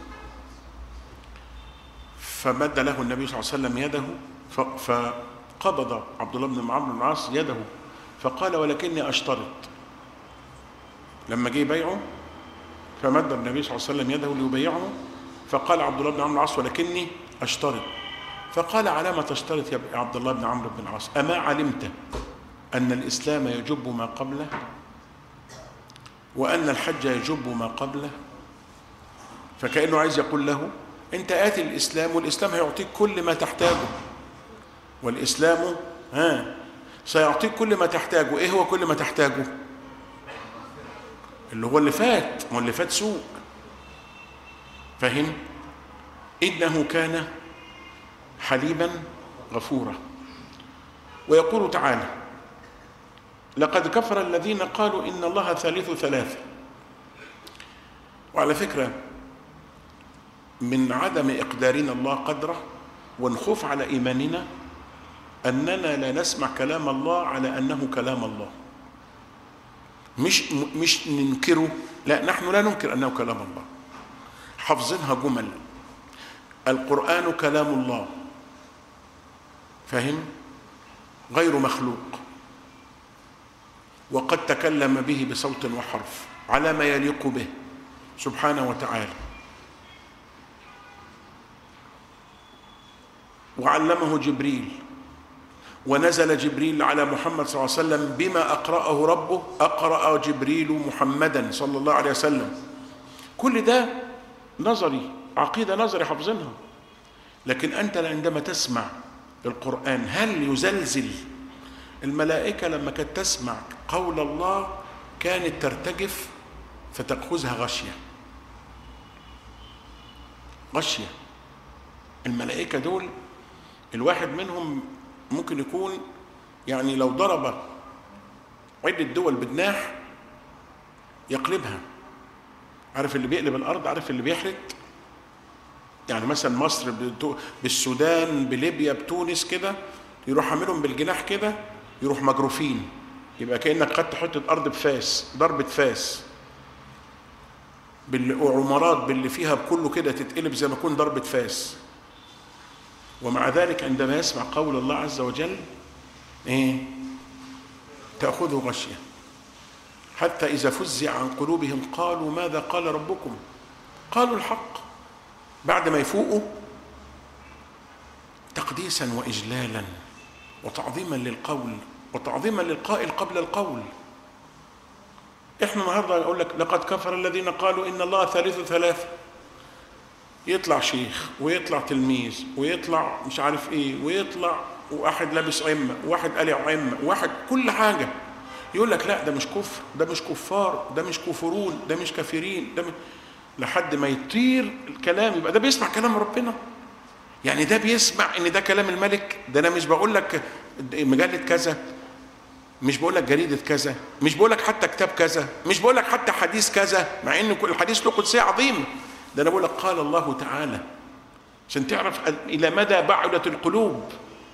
فمد له النبي صلى الله عليه وسلم يده فقبض عبد الله بن عمرو بن العاص يده فقال ولكني اشترط لما جه يبايعه فمد النبي صلى الله عليه وسلم يده ليبيعه فقال عبد الله بن عمرو العاص ولكني اشترط فقال على ما تشترط يا عبد الله بن عمرو بن العاص اما علمت ان الاسلام يجب ما قبله وان الحج يجب ما قبله فكانه عايز يقول له انت اتي الاسلام والاسلام هيعطيك كل ما تحتاجه والاسلام ها سيعطيك كل ما تحتاجه ايه هو كل ما تحتاجه اللي هو اللي فات ما اللي فات سوء فاهم انه كان حليما غفورا ويقول تعالى لقد كفر الذين قالوا ان الله ثالث ثلاثه وعلى فكره من عدم اقدارنا الله قدره والخوف على ايماننا اننا لا نسمع كلام الله على انه كلام الله مش مش ننكره لا نحن لا ننكر انه كلام الله حافظينها جمل القران كلام الله فاهم غير مخلوق وقد تكلم به بصوت وحرف على ما يليق به سبحانه وتعالى وعلمه جبريل ونزل جبريل على محمد صلى الله عليه وسلم بما أقرأه ربه أقرأ جبريل محمدا صلى الله عليه وسلم كل ده نظري عقيدة نظري حافظينها لكن أنت عندما تسمع القرآن هل يزلزل الملائكة لما كانت تسمع قول الله كانت ترتجف فتأخذها غشية غشية الملائكة دول الواحد منهم ممكن يكون يعني لو ضرب عدة دول بجناح يقلبها عارف اللي بيقلب الأرض عارف اللي بيحرق يعني مثلا مصر بالسودان بليبيا بتونس كده يروح عاملهم بالجناح كده يروح مجروفين يبقى كأنك خدت حتة أرض بفاس ضربة فاس بالعمارات باللي فيها كله كده تتقلب زي ما يكون ضربة فاس ومع ذلك عندما يسمع قول الله عز وجل ايه تأخذه غشية حتى إذا فزع عن قلوبهم قالوا ماذا قال ربكم قالوا الحق بعد ما يفوقوا تقديسا وإجلالا وتعظيما للقول وتعظيما للقائل قبل القول احنا النهارده اقول لك لقد كفر الذين قالوا ان الله ثالث ثلاثه يطلع شيخ ويطلع تلميذ ويطلع مش عارف ايه ويطلع واحد لابس عمه وواحد قالع عمه وواحد كل حاجه يقول لك لا ده مش كفر ده مش كفار ده مش كفرون ده مش كافرين ده مش لحد ما يطير الكلام يبقى ده بيسمع كلام ربنا يعني ده بيسمع ان ده كلام الملك ده انا مش بقول لك مجله كذا مش بقول لك جريده كذا مش بقول لك حتى كتاب كذا مش بقول لك حتى حديث كذا مع ان الحديث له قدسيه عظيمه ده انا بقول لك قال الله تعالى عشان تعرف الى مدى بعدت القلوب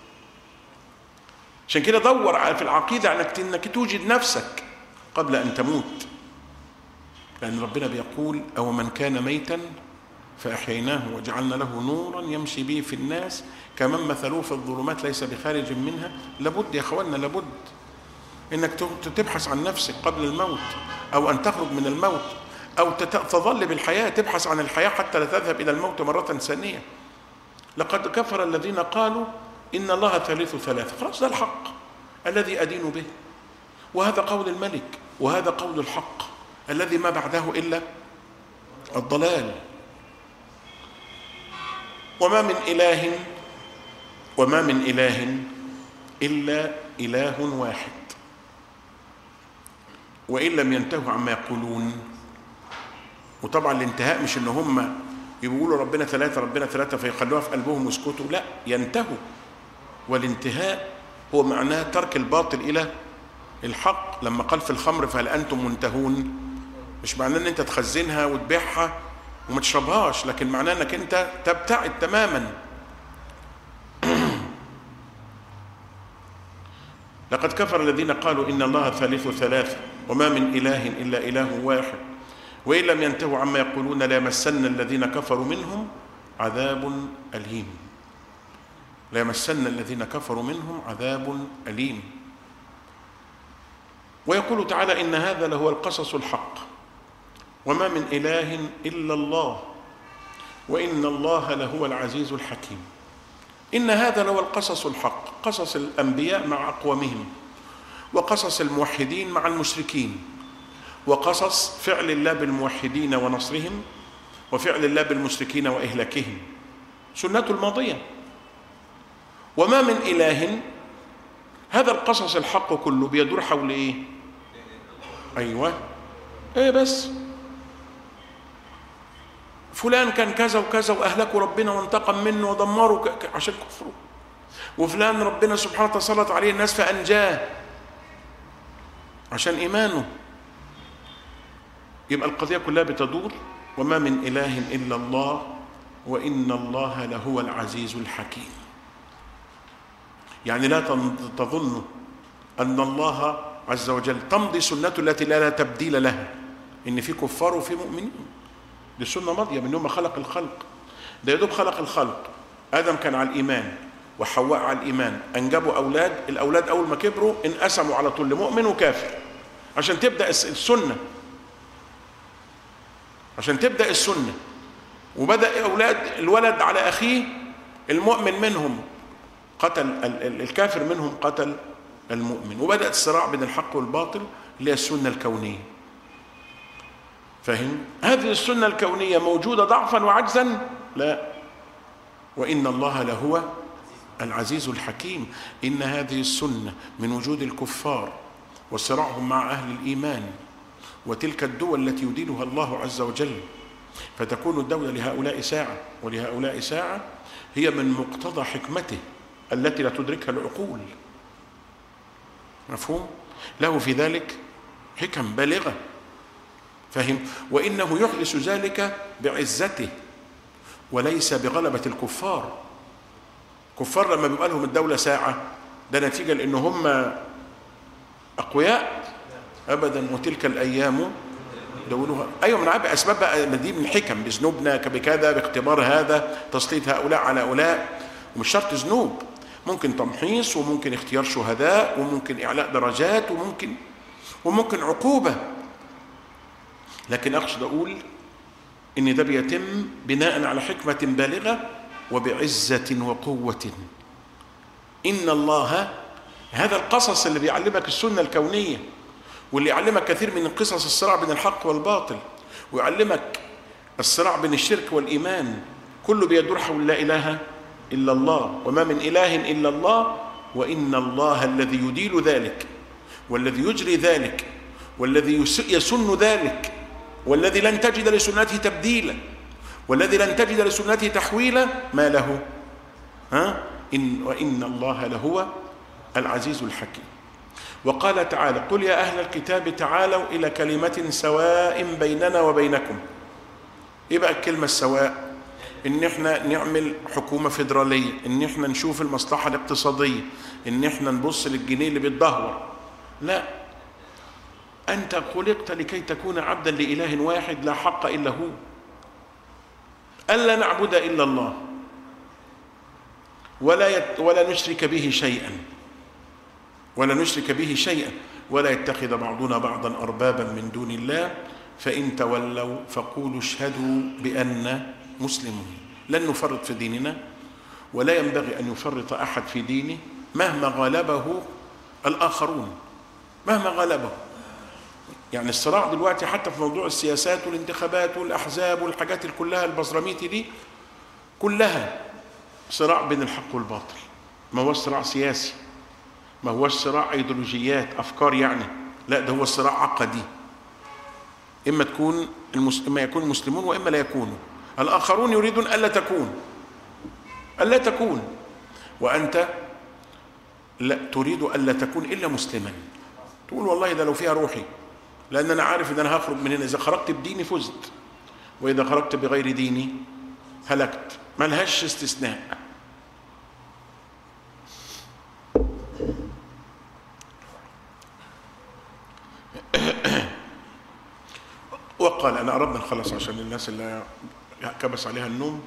عشان كده دور في العقيده على انك توجد نفسك قبل ان تموت لان ربنا بيقول او من كان ميتا فاحييناه وجعلنا له نورا يمشي به في الناس كمن مثلوه في الظلمات ليس بخارج منها لابد يا اخوانا لابد انك تبحث عن نفسك قبل الموت او ان تخرج من الموت او تظل بالحياه تبحث عن الحياه حتى لا تذهب الى الموت مره ثانيه لقد كفر الذين قالوا ان الله ثالث ثلاثه خلاص ده الحق الذي ادين به وهذا قول الملك وهذا قول الحق الذي ما بعده الا الضلال وما من اله وما من اله الا اله واحد وان لم ينتهوا عما يقولون وطبعا الانتهاء مش ان هم يقولوا ربنا ثلاثه ربنا ثلاثه فيخلوها في قلبهم ويسكتوا لا ينتهوا والانتهاء هو معناه ترك الباطل الى الحق لما قال في الخمر فهل انتم منتهون مش معناه ان انت تخزنها وتبيعها وما تشربهاش لكن معناه انك انت تبتعد تماما لقد كفر الذين قالوا ان الله ثالث ثلاثه وما من اله الا اله واحد وان لم ينتهوا عما يقولون ليمسن الذين كفروا منهم عذاب اليم ليمسن الذين كفروا منهم عذاب اليم ويقول تعالى ان هذا لهو القصص الحق وما من إله إلا الله وإن الله لهو العزيز الحكيم إن هذا لهو القصص الحق قصص الأنبياء مع أقوامهم وقصص الموحدين مع المشركين وقصص فعل الله بالموحدين ونصرهم وفعل الله بالمشركين وإهلاكهم سنة الماضية وما من إله هذا القصص الحق كله بيدور حول إيه أيوة إيه بس فلان كان كذا وكذا واهلكوا ربنا وانتقم منه ودمروا ك... ك... عشان كفره وفلان ربنا سبحانه وتعالى سلط عليه الناس فانجاه عشان ايمانه يبقى القضيه كلها بتدور وما من اله الا الله وان الله لهو العزيز الحكيم يعني لا تظن ان الله عز وجل تمضي سنته التي لا تبديل لها ان في كفار وفي مؤمنين دي سنه ماضيه من يوم ما خلق الخلق ده يدوب خلق الخلق ادم كان على الايمان وحواء على الايمان انجبوا اولاد الاولاد اول ما كبروا انقسموا على طول لمؤمن وكافر عشان تبدا السنه عشان تبدا السنه وبدا اولاد الولد على اخيه المؤمن منهم قتل الكافر منهم قتل المؤمن وبدات الصراع بين الحق والباطل اللي هي السنه الكونيه فهم هذه السنة الكونية موجودة ضعفا وعجزا لا وإن الله لهو العزيز الحكيم إن هذه السنة من وجود الكفار وصراعهم مع أهل الإيمان وتلك الدول التي يدينها الله عز وجل فتكون الدولة لهؤلاء ساعة ولهؤلاء ساعة هي من مقتضى حكمته التي لا تدركها العقول مفهوم؟ له في ذلك حكم بالغة فهم وانه يحدث ذلك بعزته وليس بغلبه الكفار كفار لما بيبقى لهم الدوله ساعه ده نتيجه لان هم اقوياء ابدا وتلك الايام دولها ايوه من عارف اسباب بقى دي من حكم بذنوبنا بكذا باختبار هذا تسليط هؤلاء على هؤلاء ومش شرط ذنوب ممكن تمحيص وممكن اختيار شهداء وممكن اعلاء درجات وممكن وممكن عقوبه لكن اقصد اقول ان ده بيتم بناء على حكمه بالغه وبعزه وقوه ان الله هذا القصص اللي بيعلمك السنه الكونيه واللي يعلمك كثير من قصص الصراع بين الحق والباطل ويعلمك الصراع بين الشرك والايمان كله بيدور حول لا اله الا الله وما من اله الا الله وان الله الذي يديل ذلك والذي يجري ذلك والذي يسن ذلك والذي لن تجد لسنته تبديلا والذي لن تجد لسنته تحويلا ما له ها إن وإن الله لهو العزيز الحكيم وقال تعالى قل يا أهل الكتاب تعالوا إلى كلمة سواء بيننا وبينكم إيه بقى الكلمة السواء إن إحنا نعمل حكومة فيدرالية إن إحنا نشوف المصلحة الاقتصادية إن إحنا نبص للجنيه اللي بيتدهور لا أنت خلقت لكي تكون عبدا لإله واحد لا حق إلا هو ألا نعبد إلا الله ولا يت ولا نشرك به شيئا ولا نشرك به شيئا ولا يتخذ بعضنا بعضا أربابا من دون الله فإن تولوا فقولوا اشهدوا بأن مسلمون لن نفرط في ديننا ولا ينبغي أن يفرط أحد في دينه مهما غلبه الآخرون مهما غلبه يعني الصراع دلوقتي حتى في موضوع السياسات والانتخابات والاحزاب والحاجات اللي كلها البزراميتي دي كلها صراع بين الحق والباطل ما هوش صراع سياسي ما هوش صراع ايديولوجيات افكار يعني لا ده هو صراع عقدي اما تكون المس... اما يكون المسلمون واما لا يكونوا الاخرون يريدون الا تكون الا تكون وانت لا تريد الا تكون الا مسلما تقول والله ده لو فيها روحي لان انا عارف ان انا هخرج من هنا اذا خرجت بديني فزت واذا خرجت بغير ديني هلكت ملهاش استثناء وقال انا قربنا نخلص عشان الناس اللي كبس عليها النوم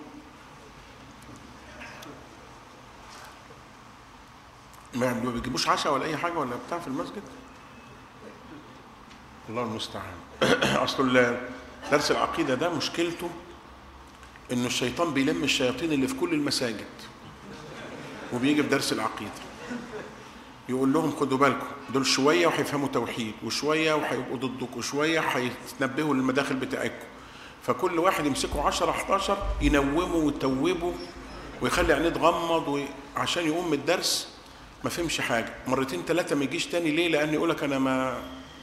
ما بيجيبوش عشاء ولا اي حاجه ولا بتاع في المسجد الله المستعان اصل درس العقيدة ده مشكلته إنه الشيطان بيلم الشياطين اللي في كل المساجد وبيجي في درس العقيدة يقول لهم خدوا بالكم دول شوية وهيفهموا توحيد وشوية وهيبقوا ضدك وشوية هيتنبهوا للمداخل بتاعتكم فكل واحد يمسكوا 10 11 ينوموا ويتوبوا ويخلي عينيه تغمض عشان يقوم من الدرس ما فهمش حاجة مرتين ثلاثة ما يجيش تاني ليه لأن يقول لك أنا ما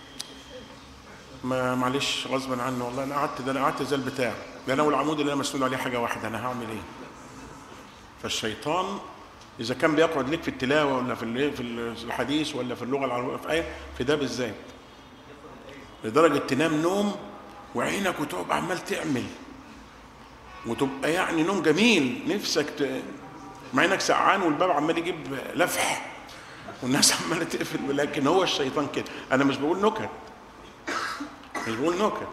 ما معلش غصبا عنه والله انا قعدت ده انا قعدت زي البتاع ده انا والعمود اللي انا مسنود عليه حاجه واحده انا هعمل ايه فالشيطان اذا كان بيقعد لك في التلاوه ولا في في الحديث ولا في اللغه العربيه في ايه في ده بالذات لدرجه تنام نوم وعينك وتبقى عمال تعمل وتبقى يعني نوم جميل نفسك ت... مع انك سقعان والباب عمال يجيب لفح والناس عماله تقفل لكن هو الشيطان كده انا مش بقول نكت مش بقول نكت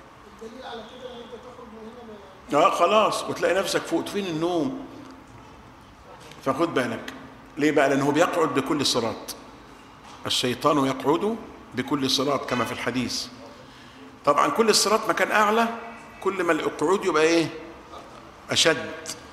اه خلاص وتلاقي نفسك فوق فين النوم فخد بالك ليه بقى لانه بيقعد بكل صراط الشيطان يقعد بكل صراط كما في الحديث طبعا كل الصراط مكان اعلى كل ما القعود يبقى ايه اشد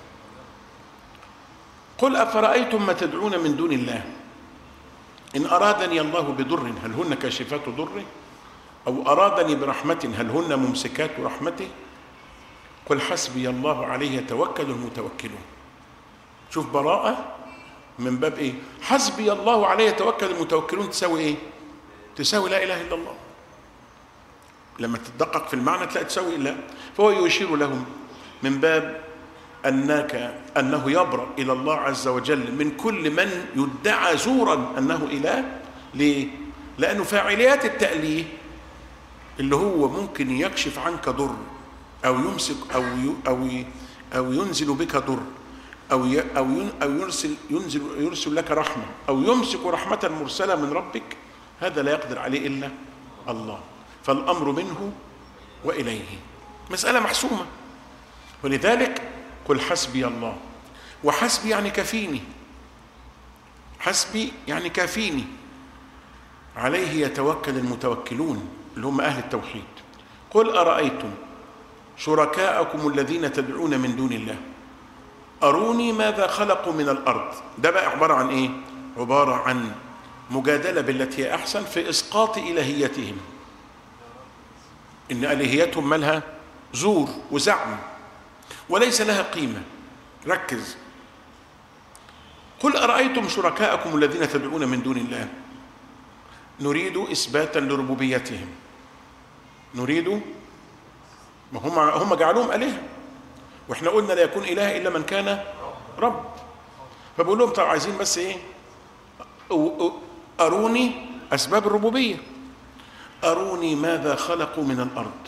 قل افرايتم ما تدعون من دون الله ان ارادني الله بضر هل هن كاشفات ضره أو أرادني برحمة هل هن ممسكات رحمته قل حسبي الله عليه يتوكل المتوكلون شوف براءة من باب إيه حسبي الله عليه يتوكل المتوكلون تساوي إيه تساوي لا إله إلا الله لما تدقق في المعنى تلاقي تساوي لا فهو يشير لهم من باب أنك أنه يبرأ إلى الله عز وجل من كل من يدعى زورا أنه إله ليه؟ لأنه فاعليات التأليه اللي هو ممكن يكشف عنك ضر او يمسك او او او ينزل بك ضر او او او يرسل ينزل يرسل لك رحمه او يمسك رحمه مرسله من ربك هذا لا يقدر عليه الا الله فالامر منه واليه مساله محسومه ولذلك قل حسبي الله وحسبي يعني كفيني حسبي يعني كافيني عليه يتوكل المتوكلون اللي هم أهل التوحيد قل أرأيتم شركاءكم الذين تدعون من دون الله أروني ماذا خلقوا من الأرض ده بقى عبارة عن إيه؟ عبارة عن مجادلة بالتي هي أحسن في إسقاط إلهيتهم إن إلهيتهم مالها زور وزعم وليس لها قيمة ركز قل أرأيتم شركاءكم الذين تدعون من دون الله نريد إثباتا لربوبيتهم نريد ما هم هم جعلوهم آلهة واحنا قلنا لا يكون إله إلا من كان رب فبقول لهم طب عايزين بس إيه أروني أسباب الربوبية أروني ماذا خلقوا من الأرض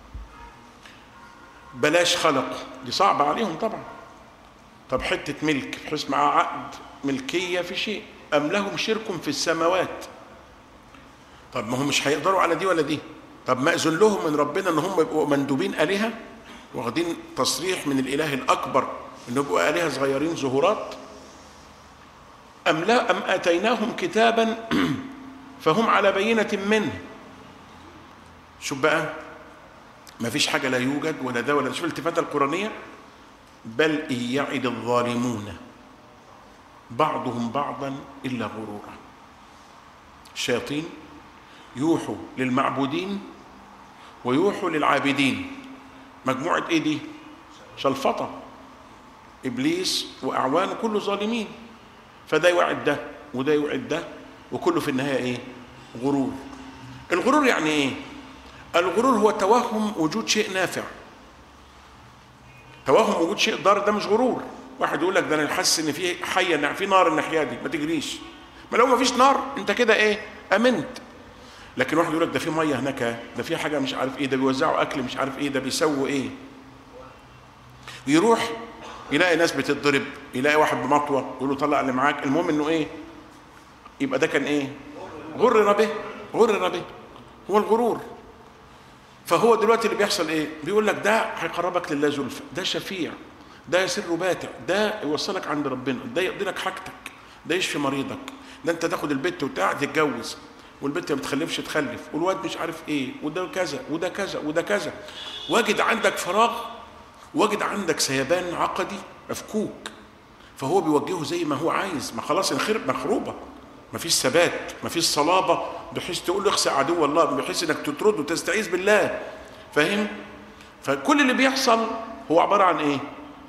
بلاش خلق دي صعبة عليهم طبعا طب حتة ملك بحيث مع عقد ملكية في شيء أم لهم شرك في السماوات طب ما هم مش هيقدروا على دي ولا دي طب ما اذن لهم من ربنا ان هم يبقوا مندوبين الهه واخدين تصريح من الاله الاكبر ان يبقوا الهه صغيرين ظهورات ام لا ام اتيناهم كتابا فهم على بينه منه شوف بقى ما فيش حاجه لا يوجد ولا ده ولا شوف الالتفاته القرانيه بل ان يعد الظالمون بعضهم بعضا الا غرورا الشياطين يوحوا للمعبودين ويوحوا للعابدين مجموعة ايه دي شلفطة ابليس واعوانه كله ظالمين فده يوعد ده وده يوعد ده وكله في النهاية ايه غرور الغرور يعني ايه الغرور هو توهم وجود شيء نافع توهم وجود شيء ضار ده مش غرور واحد يقول لك ده انا حاسس ان في حيه في نار الناحيه دي ما تجريش ما لو ما فيش نار انت كده ايه امنت لكن واحد يقول لك ده في ميه هناك ده في حاجه مش عارف ايه ده بيوزعوا اكل مش عارف ايه ده بيسووا ايه يروح يلاقي ناس بتتضرب يلاقي واحد بمطوه يقول له طلع اللي معاك المهم انه ايه يبقى ده كان ايه غرر به غرر به هو الغرور فهو دلوقتي اللي بيحصل ايه بيقول لك ده هيقربك لله زلفى ده شفيع ده يسر باتع ده يوصلك عند ربنا ده يقضي لك حاجتك ده يشفي مريضك ده انت تاخد البت وتقعد تتجوز والبنت ما بتخلفش تخلف والواد مش عارف ايه وده كذا وده كذا وده كذا واجد عندك فراغ واجد عندك سيبان عقدي مفكوك فهو بيوجهه زي ما هو عايز ما خلاص الخير مخروبه ما فيش ثبات ما فيش صلابه بحيث تقول له اخسى عدو الله بحيث انك تطرد وتستعيذ بالله فاهم فكل اللي بيحصل هو عباره عن ايه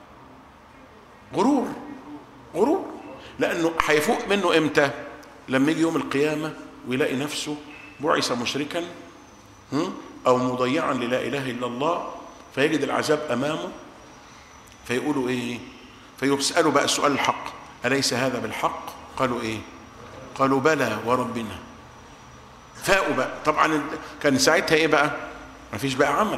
غرور غرور لانه هيفوق منه امتى لما يجي يوم القيامه ويلاقي نفسه بعث مشركا او مضيعا للا اله الا الله فيجد العذاب امامه فيقولوا ايه فيسالوا بقى السؤال الحق اليس هذا بالحق قالوا ايه قالوا بلى وربنا فاقوا بقى طبعا كان ساعتها ايه بقى ما فيش بقى عمل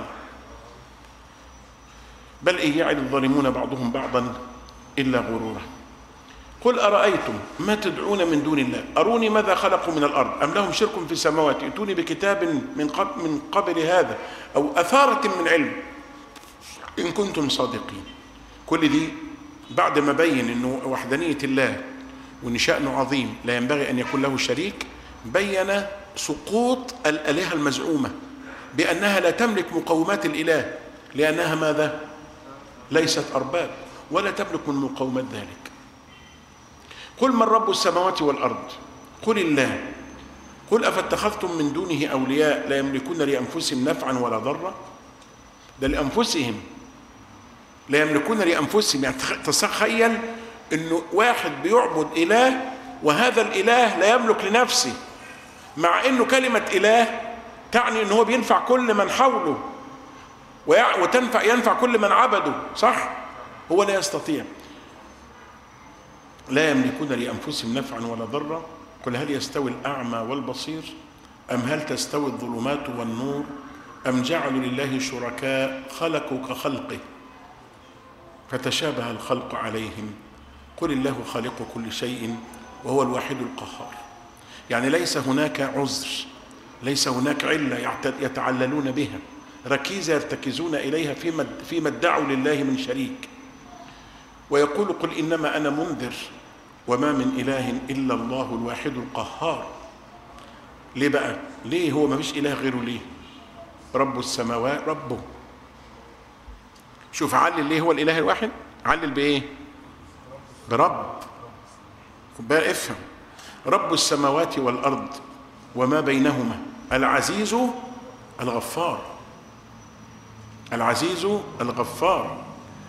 بل إن يعد الظالمون بعضهم بعضا إلا غرورا قل أرأيتم ما تدعون من دون الله أروني ماذا خلقوا من الأرض أم لهم شرك في السماوات ائتوني بكتاب من قبل, من قبل هذا أو أثارة من علم إن كنتم صادقين كل دي بعد ما بين أنه وحدانية الله وأن شأنه عظيم لا ينبغي أن يكون له شريك بين سقوط الآلهة المزعومة بأنها لا تملك مقومات الإله لأنها ماذا؟ ليست أرباب ولا تملك من مقومات ذلك قل من رب السماوات والأرض قل الله قل أفاتخذتم من دونه أولياء لا يملكون لأنفسهم نفعا ولا ضرا ده لأنفسهم لا يملكون لأنفسهم يعني تخيل أنه واحد بيعبد إله وهذا الإله لا يملك لنفسه مع أنه كلمة إله تعني أنه هو بينفع كل من حوله وتنفع ينفع كل من عبده صح هو لا يستطيع لا يملكون لانفسهم نفعا ولا ضرا قل هل يستوي الاعمى والبصير ام هل تستوي الظلمات والنور ام جعلوا لله شركاء خلقوا كخلقه فتشابه الخلق عليهم قل الله خالق كل شيء وهو الواحد القهار يعني ليس هناك عذر ليس هناك عله يتعللون بها ركيزة يرتكزون إليها فيما فيما ادعوا لله من شريك ويقول قل إنما أنا منذر وما من إله إلا الله الواحد القهار ليه بقى ليه هو ما فيش إله غيره ليه رب السماوات ربه شوف علل ليه هو الإله الواحد علل بإيه برب بقى افهم رب السماوات والأرض وما بينهما العزيز الغفار العزيز الغفار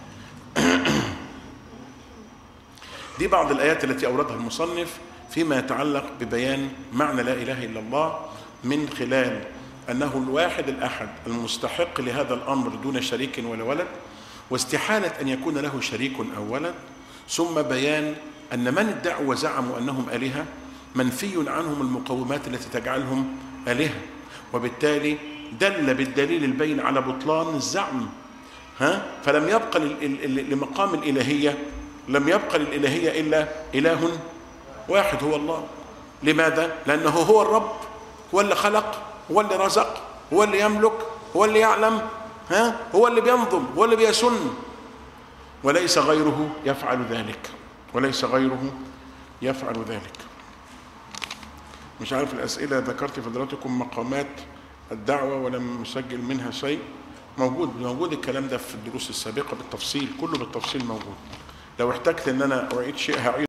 دي بعض الآيات التي أوردها المصنف فيما يتعلق ببيان معنى لا إله إلا الله من خلال أنه الواحد الأحد المستحق لهذا الأمر دون شريك ولا ولد واستحالة أن يكون له شريك أو ولد ثم بيان أن من ادعوا وزعموا أنهم آلهة منفي عنهم المقومات التي تجعلهم آلهة وبالتالي دل بالدليل البين على بطلان الزعم ها فلم يبقى لمقام الإلهية لم يبقى للإلهية إلا إله واحد هو الله لماذا؟ لأنه هو الرب هو اللي خلق هو اللي رزق هو اللي يملك هو اللي يعلم ها هو اللي بينظم هو اللي بيسن وليس غيره يفعل ذلك وليس غيره يفعل ذلك مش عارف الأسئلة ذكرت فضلاتكم مقامات الدعوة ولم نسجل منها شيء موجود موجود الكلام ده في الدروس السابقة بالتفصيل كله بالتفصيل موجود لو احتجت ان انا اعيد شيء هعيد